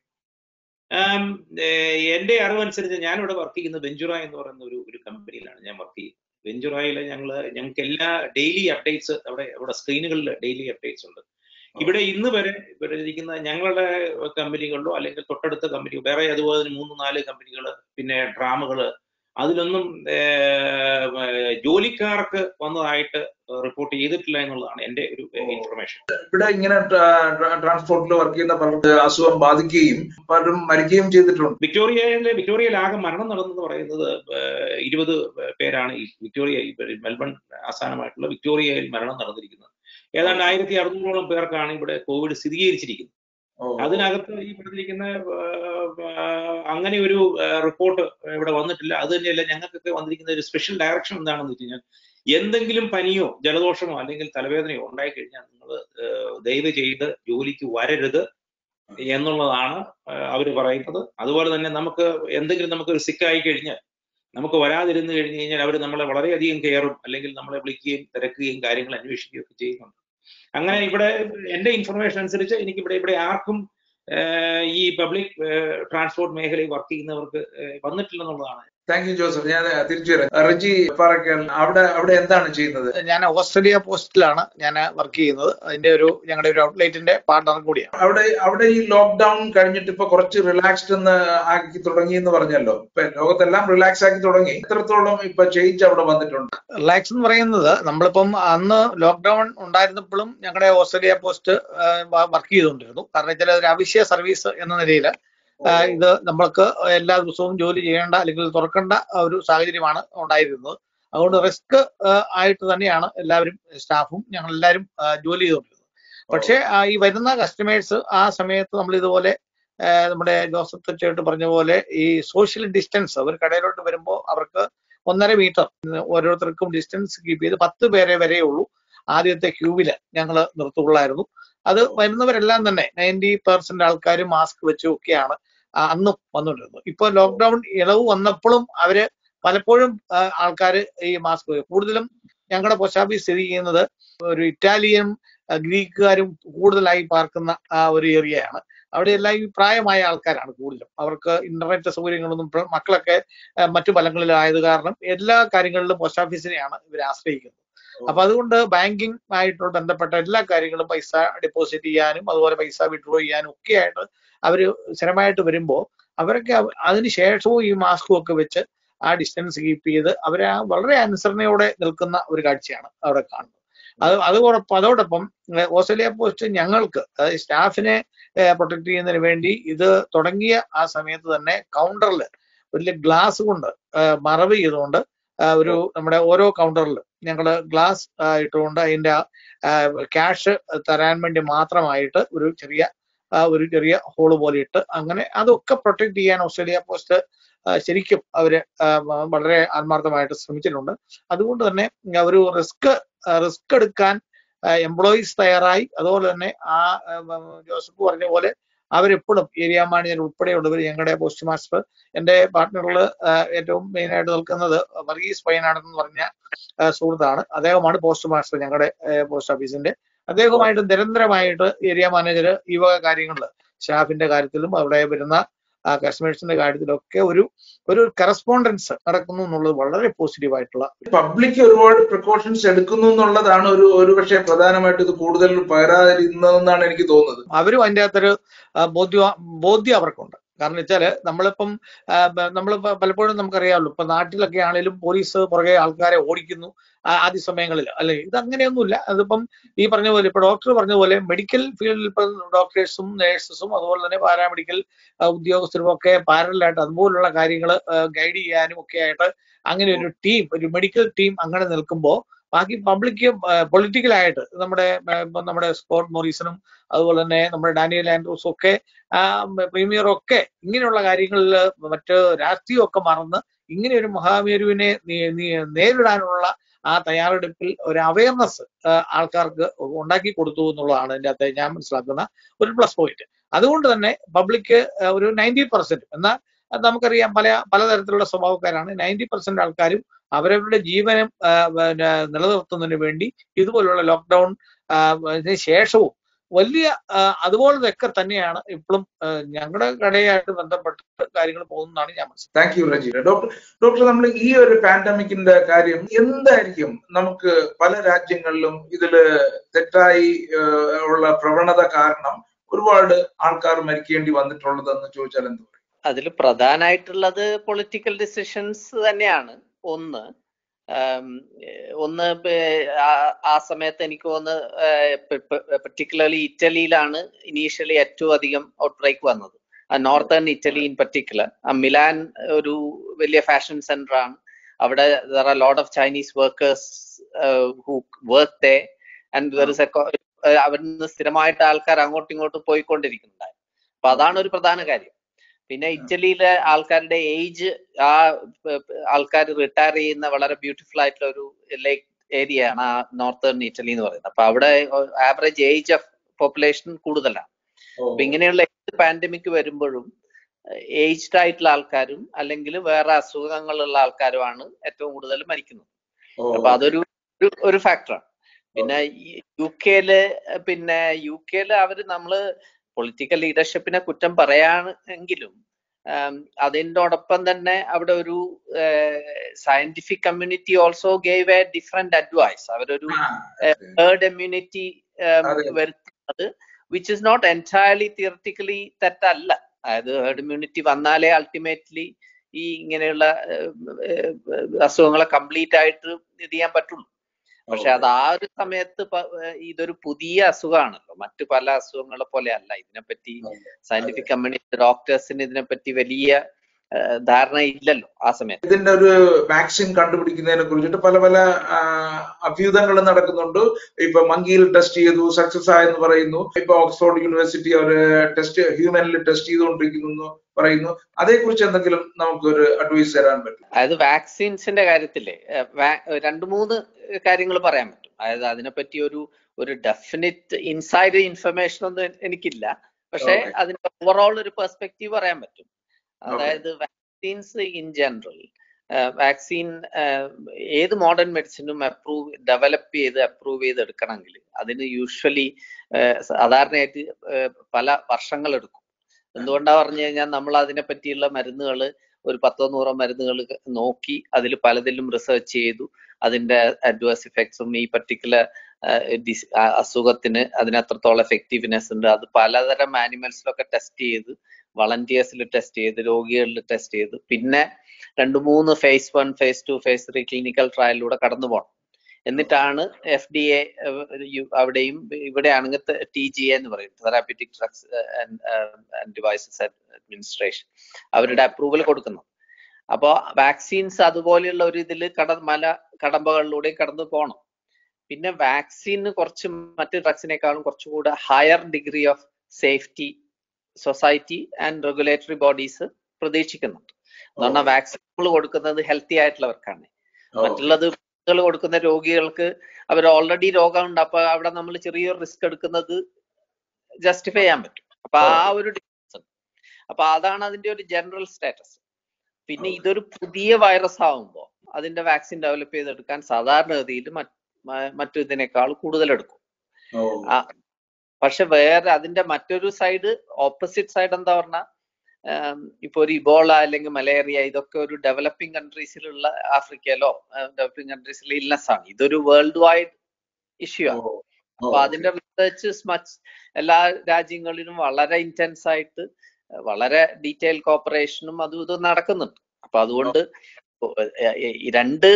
എന്റെ അറിവനുസരിച്ച് ഞാനിവിടെ വർക്ക് ചെയ്യുന്ന ബെഞ്ചുറ എന്ന് പറയുന്ന ഒരു ഒരു കമ്പനിയിലാണ് ഞാൻ വർക്ക് ചെയ്യുന്നത് വെഞ്ചുറായിൽ ഞങ്ങൾ ഞങ്ങൾക്ക് എല്ലാ ഡെയിലി അപ്ഡേറ്റ്സ് അവിടെ അവിടെ സ്ക്രീനുകളിൽ ഡെയിലി അപ്ഡേറ്റ്സ് ഉണ്ട് ഇവിടെ ഇന്ന് വരെ ഇവിടെ ഇരിക്കുന്ന ഞങ്ങളുടെ കമ്പനികളിലോ അല്ലെങ്കിൽ തൊട്ടടുത്ത കമ്പനി വേറെ അതുപോലെ തന്നെ മൂന്ന് നാല് കമ്പനികൾ പിന്നെ ഡ്രാമുകള് അതിലൊന്നും ഏർ, ജോലിക്കാർക്ക് വന്നതായിട്ട് റിപ്പോർട്ട് ചെയ്തിട്ടില്ല എന്നുള്ളതാണ് എന്റെ ഒരു ഇൻഫർമേഷൻ ഇവിടെ ഇങ്ങനെ ട്രാൻസ്പോർട്ടിൽ വർക്ക് ചെയ്യുന്ന പലർക്ക് അസുഖം ബാധിക്കുകയും പലരും മരിക്കുകയും ചെയ്തിട്ടുണ്ട് വിക്ടോറിയയിലെ വിക്ടോറിയയിൽ ആകെ മരണം നടന്നെന്ന് പറയുന്നത് ഏഹ്, ഇരുപത് പേരാണ് ഈ വിക്ടോറിയ ഈ മെൽബൺ ആസ്ഥാനമായിട്ടുള്ള വിക്ടോറിയയിൽ മരണം നടന്നിരിക്കുന്നത് ഏതാണ്ട് ആയിരത്തി അറുന്നൂറോളം പേർക്കാണ് ഇവിടെ കോവിഡ് സ്ഥിരീകരിച്ചിരിക്കുന്നത് ഓ. അതിനകത്ത് ഈ പറഞ്ഞിരിക്കുന്ന ഏഹ്, അങ്ങനെ ഒരു റിപ്പോർട്ട് ഇവിടെ വന്നിട്ടില്ല അത് തന്നെയല്ല ഞങ്ങൾക്കൊക്കെ വന്നിരിക്കുന്ന ഒരു സ്പെഷ്യൽ ഡയറക്ഷൻ എന്താണെന്ന് വെച്ച് കഴിഞ്ഞാൽ എന്തെങ്കിലും പനിയോ ജലദോഷമോ അല്ലെങ്കിൽ തലവേദനയോ ഉണ്ടായി കഴിഞ്ഞാൽ നിങ്ങൾ ദയവ് ചെയ്ത് ജോലിക്ക് വരരുത് എന്നുള്ളതാണ് അവർ പറയുന്നത് അതുപോലെ തന്നെ നമുക്ക് എന്തെങ്കിലും നമുക്ക് ഒരു സിക്കായി കഴിഞ്ഞാൽ നമുക്ക് വരാതിരുന്നു കഴിഞ്ഞു കഴിഞ്ഞാൽ അവർ നമ്മളെ വളരെയധികം കെയറും അല്ലെങ്കിൽ നമ്മളെ വിളിക്കുകയും തിരക്കുകയും കാര്യങ്ങൾ അന്വേഷിക്കുകയും ഒക്കെ ചെയ്യുന്നുണ്ട് അങ്ങനെ ഇവിടെ എന്റെ ഇൻഫർമേഷൻ അനുസരിച്ച് എനിക്ക് ഇവിടെ ഇവിടെ ആർക്കും ഏഹ്, ഈ പബ്ലിക് ട്രാൻസ്പോർട്ട് മേഖലയിൽ വർക്ക് ചെയ്യുന്നവർക്ക് ഏഹ്, വന്നിട്ടില്ലെന്നുള്ളതാണ് താങ്ക് യു ജോസഫ് ഞാൻ തിരിച്ചു വരാം റിജി പാറക്കൽ അവിടെ അവിടെ എന്താണ് ചെയ്യുന്നത് ഞാൻ ഓസ്ട്രേലിയ പോസ്റ്റിലാണ് ഞാൻ വർക്ക് ചെയ്യുന്നത് അതിന്റെ ഒരു ഞങ്ങളുടെ ഒരു ഔട്ട്ലെറ്റിന്റെ പാർട്ണർ കൂടിയാണ് അവിടെ അവിടെ ഈ ലോക്ക്ഡൌൺ കഴിഞ്ഞിട്ട് ഇപ്പൊ കുറച്ച് റിലാക്സ്ഡ് എന്ന് ആക്കി തുടങ്ങി എന്ന് പറഞ്ഞല്ലോ ഇപ്പൊ ലോകത്തെല്ലാം റിലാക്സ് ആക്കി തുടങ്ങി എത്രത്തോളം ഇപ്പൊ ചേഞ്ച് അവിടെ വന്നിട്ടുണ്ട് റിലാക്സ് എന്ന് പറയുന്നത് നമ്മളിപ്പം അന്ന് ലോക്ക്ഡൌൺ ഉണ്ടായിരുന്നപ്പോഴും ഞങ്ങളുടെ ഓസ്ട്രേലിയ പോസ്റ്റ് വർക്ക് ചെയ്തുകൊണ്ടിരുന്നു കാരണം വെച്ചാൽ ഒരു അവശ്യ സർവീസ് എന്ന നിലയിൽ ഇത് നമ്മൾക്ക് എല്ലാ ദിവസവും ജോലി ചെയ്യേണ്ട അല്ലെങ്കിൽ തുറക്കേണ്ട ഒരു സാഹചര്യമാണ് ഉണ്ടായിരുന്നത് അതുകൊണ്ട് റിസ്ക് ആയിട്ട് തന്നെയാണ് എല്ലാവരും സ്റ്റാഫും ഞങ്ങൾ എല്ലാവരും ജോലി ചെയ്തുകൊണ്ടിരുന്നത് പക്ഷേ ആ, ഈ വരുന്ന കസ്റ്റമേഴ്സ് ആ സമയത്ത് നമ്മൾ ഇതുപോലെ ആ, നമ്മുടെ ജോസഫ് തെച്ചേട്ട് പറഞ്ഞ പോലെ ഈ സോഷ്യൽ ഡിസ്റ്റൻസ് ഒരു കടയിലോട്ട് വരുമ്പോൾ അവർക്ക് ഒന്നര മീറ്റർ ഓരോരുത്തർക്കും ഡിസ്റ്റൻസ് കീപ്പ് ചെയ്ത് പത്ത് പേരെ വരെ ഉള്ളൂ ആദ്യത്തെ ക്യൂവില് ഞങ്ങൾ നിർത്തുകൊള്ളായിരുന്നു അത് വരുന്നവരെല്ലാം തന്നെ നയൻറ്റി പെർസെന്റ് ആൾക്കാരും മാസ്ക് വെച്ചും ഒക്കെയാണ് ആ, അന്നും വന്നുകൊണ്ടിരുന്നത് ഇപ്പൊ ലോക്ക്ഡൌൺ ഇളവ് വന്നപ്പോഴും അവര് പലപ്പോഴും ആൾക്കാർ ഈ മാസ്ക് കൂടുതലും ഞങ്ങളുടെ പോസ്റ്റ് ഓഫീസ് സ്ഥിതി ചെയ്യുന്നത് ഒരു ഇറ്റാലിയൻ ആ, ഗ്രീക്കുകാരും കൂടുതലായി പാർക്കുന്ന ആ ഒരു ഏരിയയാണ് അവിടെ എല്ലാം ഈ പ്രായമായ ആൾക്കാരാണ് കൂടുതലും അവർക്ക് ഇന്റർനെറ്റ് സൗകര്യങ്ങളൊന്നും ഇപ്പൊ മക്കളൊക്കെ ആ, മറ്റു ഫലങ്ങളിലായത് കാരണം എല്ലാ കാര്യങ്ങളിലും പോസ്റ്റ് ഓഫീസിനെയാണ് ഇവർ ആശ്രയിക്കുന്നത് അപ്പൊ അതുകൊണ്ട് ബാങ്കിങ് ആയിട്ട് ബന്ധപ്പെട്ട എല്ലാ കാര്യങ്ങളും പൈസ ഡെപ്പോസിറ്റ് ചെയ്യാനും അതുപോലെ പൈസ വിഡ്രോ ചെയ്യാനും ഒക്കെ ആയിട്ട് അവര് സ്ഥിരമായിട്ട് വരുമ്പോൾ അവരൊക്കെ അവ- അതിന് ശേഷവും ഈ മാസ്കും ഒക്കെ വെച്ച് ആ ഡിസ്റ്റൻസ് കീപ്പ് ചെയ്ത് അവരെ ആ വളരെ അനുസരണയോടെ നിൽക്കുന്ന ഒരു കാഴ്ചയാണ് അവിടെ കാണുന്നത് അത് അതോടൊപ്പം അതോടൊപ്പം ഏഹ് ഓസ്ട്രേലിയ പോസ്റ്റ് ഞങ്ങൾക്ക് അതായത് സ്റ്റാഫിനെ പ്രൊട്ടക്ട് ചെയ്യുന്നതിന് വേണ്ടി ഇത് തുടങ്ങിയ ആ സമയത്ത് തന്നെ കൗണ്ടറിൽ വലിയ ഗ്ലാസ് കൊണ്ട് ഏഹ് മറവ് ചെയ്തുകൊണ്ട് ആ, ഒരു നമ്മുടെ ഓരോ കൗണ്ടറിലും ഞങ്ങൾ ഗ്ലാസ് ഇട്ടുകൊണ്ട് അതിന്റെ ക്യാഷ് തരാൻ വേണ്ടി മാത്രമായിട്ട് ഒരു ചെറിയ ആ, ഒരു ചെറിയ ഹോള് പോലെ ഇട്ട് അങ്ങനെ അതൊക്കെ പ്രൊട്ടക്ട് ചെയ്യാൻ ഓസ്ട്രേലിയ പോസ്റ്റ് ആ, ശരിക്കും അവര് ആ, വ- വളരെ ആത്മാർത്ഥമായിട്ട് ശ്രമിച്ചിട്ടുണ്ട് അതുകൊണ്ട് തന്നെ ഒരു റിസ്ക് റിസ്ക് എടുക്കാൻ എംപ്ലോയീസ് തയ്യാറായി അതുപോലെ തന്നെ ആ ആ, വ- ജോസഫ് പറഞ്ഞ പോലെ അവരെപ്പോഴും ഏരിയ മാനേജർ ഉൾപ്പെടെയുള്ളവർ ഞങ്ങളുടെ പോസ്റ്റ് മാസ്റ്റർ എന്റെ പാർട്ട്ണറിൽ ഏറ്റവും മെയിൻ ആയിട്ട് നിൽക്കുന്നത് വർഗീസ് പയ്യനാട് എന്ന് പറഞ്ഞ ആ, സുഹൃത്താണ് അദ്ദേഹമാണ് പോസ്റ്റ് മാസ്റ്റർ ഞങ്ങളുടെ പോസ്റ്റ് ഓഫീസിന്റെ അദ്ദേഹവുമായിട്ട് നിരന്തരമായിട്ട് ഏരിയ മാനേജർ ഈ വക കാര്യങ്ങളിൽ സ്റ്റാഫിന്റെ കാര്യത്തിലും അവിടെ വരുന്ന കസ്റ്റമേഴ്സിന്റെ കാര്യത്തിലൊക്കെ ഒരു ഒരു കറസ്പോണ്ടൻസ് നടക്കുന്നു എന്നുള്ളത് വളരെ പോസിറ്റീവ് ആയിട്ടുള്ള പബ്ലിക് ഒരുപാട് പ്രിക്കോഷൻസ് എടുക്കുന്നു എന്നുള്ളതാണ് ഒരു ഒരുപക്ഷെ പ്രധാനമായിട്ട് ഇത് കൂടുതൽ പകരാതിരുന്നതെന്നാണ് എനിക്ക് തോന്നുന്നത് അവരും അതിൻ്റെ അകത്തൊരു ആ, ബോധ്യ ബോധ്യം അവർക്കുണ്ട് കാരണം വെച്ചാല് നമ്മളിപ്പം നമ്മൾ പലപ്പോഴും നമുക്കറിയാമല്ലോ ഇപ്പൊ നാട്ടിലൊക്കെ ആണെങ്കിലും പോലീസ് പുറകെ ആൾക്കാരെ ഓടിക്കുന്നു ആ, ആദ്യ സമയങ്ങളിൽ അല്ലെ ഇത് അങ്ങനെയൊന്നുമില്ല അതിപ്പം ഈ പറഞ്ഞ പോലെ ഇപ്പൊ ഡോക്ടർ പറഞ്ഞ പോലെ മെഡിക്കൽ ഫീൽഡിൽ ഇപ്പം ഡോക്ടേഴ്സും നേഴ്സസും അതുപോലെ തന്നെ പാരാമെഡിക്കൽ ഉദ്യോഗസ്ഥരും ഒക്കെ പാരലായിട്ട് അതുപോലുള്ള കാര്യങ്ങൾ ഗൈഡ് ചെയ്യാനും ഒക്കെ ആയിട്ട് അങ്ങനെ ഒരു ടീം ഒരു മെഡിക്കൽ ടീം അങ്ങനെ നിൽക്കുമ്പോൾ ബാക്കി പബ്ലിക് പൊളിറ്റിക്കലായിട്ട് നമ്മുടെ ആ, ഇപ്പം നമ്മുടെ സ്കോട്ട് മോറീസണും അതുപോലെ തന്നെ നമ്മുടെ ഡാനിയൽ ആൻഡ്രൂസും ഒക്കെ പ്രീമിയറും ഒക്കെ ഇങ്ങനെയുള്ള കാര്യങ്ങളിൽ മറ്റ് രാഷ്ട്രീയമൊക്കെ മറന്ന് ഇങ്ങനെ ഒരു മഹാമേരുവിനെ നീ- നീ- നേരിടാനുള്ള ആ തയ്യാറെടുപ്പിൽ ഒരു അവയർനെസ് ആൾക്കാർക്ക് ഉണ്ടാക്കി കൊടുത്തു എന്നുള്ളതാണ് ഇതിന്റെ അകത്ത് ഞാൻ മനസ്സിലാക്കുന്ന ഒരു പ്ലസ് പോയിന്റ് അതുകൊണ്ട് തന്നെ പബ്ലിക് ഒരു നയൻറ്റി പെർസെന്റ് എന്നാൽ അത് നമുക്കറിയാം പല പലതരത്തിലുള്ള സ്വഭാവക്കാരാണ് നയൻറ്റി പെർസെന്റ് ആൾക്കാരും അവരവരുടെ ജീവനം ആ, പിന്നെ നിലനിർത്തുന്നതിന് വേണ്ടി ഇതുപോലുള്ള ലോക്ക്ഡൌൺ ശേഷവും വലിയ ആ, അതുപോലതൊക്കെ തന്നെയാണ് ഇപ്പോഴും ഞങ്ങളുടെ കടയായിട്ട് ബന്ധപ്പെട്ട് കാര്യങ്ങൾ പോകുന്നതാണ് ഞാൻ മനസ്സിലാക്കുന്നത് thank you Regina doctor doctor നമ്മൾ ഈ ഒരു പാൻഡമിക്കിന്റെ കാര്യം എന്തായിരിക്കും നമുക്ക് പല രാജ്യങ്ങളിലും ഇതില് തെറ്റായി ഏഹ്, ഉള്ള പ്രവണത കാരണം ഒരുപാട് ആൾക്കാർ മരിക്കേണ്ടി വന്നിട്ടുള്ളതെന്ന് ചോദിച്ചാൽ എന്ത് പറയും അതിൽ പ്രധാനമായിട്ടുള്ളത് പൊളിറ്റിക്കൽ ഡിസിഷൻസ് തന്നെയാണ് ഒന്ന് ആം, ഏഹ് ഒന്ന് പേ- ആ- ആ സമയത്ത് എനിക്ക് തോന്നുന്നു പെർട്ടിക്കുലർലി ഇറ്റലിയിലാണ് ഇനീഷ്യലി ഏറ്റവും അധികം ഔട്ട് ബ്രേക്ക് വന്നത് northern Italy in particular Milan ഒരു വലിയ ഫാഷൻ സെന്റർ ആണ് അവിടെ there are lot of Chinese workers who work there and there is a അവിടുന്ന് സ്ഥിരമായിട്ട് ആൾക്കാർ അങ്ങോട്ടും ഇങ്ങോട്ടും പോയിക്കൊണ്ടിരിക്കുന്നുണ്ടായി അപ്പൊ അതാണ് ഒരു പ്രധാന കാര്യം പിന്നെ ഇറ്റലിയിലെ ആൾക്കാരുടെ ഏജ് ആ ആൾക്കാർ റിട്ടയർ ചെയ്യുന്ന വളരെ ബ്യൂട്ടിഫുൾ ആയിട്ടുള്ള ഒരു ലേക്ക് ഏരിയ ആണ് ആ നോർത്തേൺ ഇറ്റലി എന്ന് പറയുന്നത് അപ്പൊ അവിടെ ആവറേജ് ഏജ് ഓഫ് പോപ്പുലേഷൻ കൂടുതലാണ് അപ്പൊ ഇങ്ങനെയുള്ള പാൻഡമിക് വരുമ്പോഴും ഏജ്ഡ് ആയിട്ടുള്ള ആൾക്കാരും അല്ലെങ്കിൽ വേറെ അസുഖങ്ങളുള്ള ആൾക്കാരുമാണ് ഏറ്റവും കൂടുതൽ മരിക്കുന്നത് അപ്പൊ അതൊരു ഒരു- ഒരു ഫാക്ടറാണ് പിന്നെ യു കെയില് പിന്നെ യു കെയില് അവര് നമ്മള് പൊളിറ്റിക്കൽ ലീഡർഷിപ്പിനെ കുറ്റം പറയാണെങ്കിലും ആം, അതിനോടൊപ്പം തന്നെ അവിടെ ഒരു scientific community also gave a different advice അവരൊരു ഹേർഡ് ഇമ്മ്യൂണിറ്റി അതെ. വരുത്തുന്നത് which is not entirely theoretically തെറ്റല്ല അതായത് ഹേർഡ് ഇമ്മ്യൂണിറ്റി വന്നാലേ അൾട്ടിമേറ്റ്ലി ഈ ഇങ്ങനെയുള്ള ഏഹ്, ഏഹ്, അസുഖങ്ങളെ കംപ്ലീറ്റ് ആയിട്ട് ഇത് ചെയ്യാൻ പറ്റുള്ളൂ പക്ഷെ അത് ആ ഒരു സമയത്ത് പ- ഏഹ് ഇതൊരു പുതിയ അസുഖമാണല്ലോ മറ്റു പല അസുഖങ്ങളെ പോലെ അല്ല ഇതിനെപ്പറ്റി സയന്റിഫിക് കമ്മ്യൂണിറ്റി ഡോക്ടേഴ്സിന് ഇതിനെപ്പറ്റി വലിയ ഏഹ്, ധാരണ ഇല്ലല്ലോ ആ സമയത്ത് ഇതിന്റെ ഒരു വാക്സിൻ കണ്ടുപിടിക്കുന്നതിനെ കുറിച്ചിട്ട് പല പല അഭ്യൂതങ്ങൾ നടക്കുന്നുണ്ട് ഇപ്പൊ മങ്കിയിൽ ടെസ്റ്റ് ചെയ്തു സക്സസ് ആയെന്ന് പറയുന്നു ഇപ്പൊ ഓക്സ്ഫോർഡ് യൂണിവേഴ്സിറ്റി അവര് ടെസ്റ്റ് ഹ്യൂമനിൽ ടെസ്റ്റ് ചെയ്തുകൊണ്ടിരിക്കുന്നു എന്ന് പറയുന്നു അതേക്കുറിച്ച് എന്തെങ്കിലും നമുക്ക് ഒരു അഡ്വൈസ് തരാൻ പറ്റും അതായത് വാക്സിൻസിന്റെ കാര്യത്തില് ഏഹ്, വാ- രണ്ട് മൂന്ന് കാര്യങ്ങൾ പറയാൻ പറ്റും അതായത് അതിനെപ്പറ്റി ഒരു ഒരു ഡെഫിനിറ്റ് ഇൻസൈഡ് ഇൻഫർമേഷൻ ഒന്നും എ- എനിക്കില്ല പക്ഷെ Okay. അതിന്റെ ഓവറോൾ ഒരു പെർസ്പെക്റ്റീവ് പറയാൻ പറ്റും അതായത് വാക്സിൻസ് ഇൻ ജനറൽ വാക്സിൻ ഏത് മോഡേൺ മെഡിസിനും അപ്രൂവ് ഡെവലപ്പ് ചെയ്ത് അപ്രൂവ് ചെയ്ത് എടുക്കണമെങ്കിൽ അതിന് യൂഷ്വലി സാധാരണയായിട്ട് ഏഹ്, പല വർഷങ്ങൾ എടുക്കും എന്തുകൊണ്ടാ പറഞ്ഞു കഴിഞ്ഞാൽ നമ്മൾ അതിനെ പറ്റിയുള്ള മരുന്നുകൾ ഒരു പത്തോ നൂറോ മരുന്നുകൾ നോക്കി അതിൽ പലതിലും റിസർച്ച് ചെയ്തു അതിന്റെ അഡ്വേഴ്സ് ഇഫക്ട്സും ഈ പർട്ടിക്കുലർ അസുഖത്തിന് അതിന് എത്രത്തോളം എഫക്റ്റീവ്നെസ് ഉണ്ട് അത് പലതരം ആനിമൽസിലൊക്കെ ടെസ്റ്റ് ചെയ്ത് വളണ്ടിയേഴ്സിൽ ടെസ്റ്റ് ചെയ്ത് രോഗികളിൽ ടെസ്റ്റ് ചെയ്ത് പിന്നെ രണ്ട് മൂന്ന് phase one phase two phase three clinical ട്രയലിലൂടെ കടന്നു പോകണം എന്നിട്ടാണ് എഫ് ഡി എ അവിടെയും ഇവിടെ ആണെങ്കിൽ ടി ജി എന്ന് പറയും therapeutic drugs and devices administration അവരുടെ അപ്രൂവൽ കൊടുക്കുന്നത് അപ്പോൾ വാക്സിൻസ് അതുപോലെയുള്ള ഒരു ഇതിൽ കട മല കടമ്പകളിലൂടെ കടന്നു പോകണം പിന്നെ വാക്സിന് കുറച്ച് മറ്റ് ഡ്രഗ്സിനേക്കാളും കുറച്ചുകൂടെ higher degree of safety society and regulatory bodies പ്രതീക്ഷിക്കുന്നുണ്ട് എന്ന് പറഞ്ഞാൽ വാക്സിൻ നമ്മൾ കൊടുക്കുന്നത് ഹെൽത്തി ആയിട്ടുള്ളവർക്കാണ് മറ്റുള്ളത് മരുന്നുകൾ കൊടുക്കുന്ന രോഗികൾക്ക് അവർ ഓൾറെഡി രോഗമുണ്ട് അപ്പൊ അവിടെ നമ്മൾ ചെറിയൊരു റിസ്ക് എടുക്കുന്നത് ജസ്റ്റിഫൈ ചെയ്യാൻ പറ്റും അപ്പൊ ആ ഒരു ഡിഫറൻസ് ഉണ്ട് അപ്പൊ അതാണ് അതിന്റെ ഒരു ജനറൽ സ്റ്റാറ്റസ് പിന്നെ Okay. ഇതൊരു പുതിയ വൈറസ് ആവുമ്പോൾ അതിന്റെ വാക്സിൻ ഡെവലപ്പ് ചെയ്തെടുക്കാൻ സാധാരണഗതിയിൽ മറ്റു ഇതിനേക്കാൾ കൂടുതൽ എടുക്കും ആ, പക്ഷെ വേറെ അതിന്റെ മറ്റൊരു സൈഡ് ഓപ്പോസിറ്റ് സൈഡ് എന്താ പറഞ്ഞാൽ ഇപ്പൊ ഒരു ഇബോള അല്ലെങ്കിൽ മലേറിയ ഇതൊക്കെ ഒരു ഡെവലപ്പിംഗ് കൺട്രീസിലുള്ള ആഫ്രിക്കയിലോ ഡെവലപ്പിംഗ് കൺട്രീസിൽ ഇൽനെസ് ആണ് ഇതൊരു വേൾഡ് വൈഡ് ഇഷ്യൂ ആണ് അപ്പൊ അതിന്റെ റിസർച്ച് മച്ച് എല്ലാ രാജ്യങ്ങളിലും വളരെ ഇന്റൻസ് ആയിട്ട് അഹ് വളരെ ഡീറ്റെയിൽ കോപ്പറേഷനും അതും ഇതും നടക്കുന്നുണ്ട് അപ്പൊ അതുകൊണ്ട് ഏഹ് ഈ രണ്ട്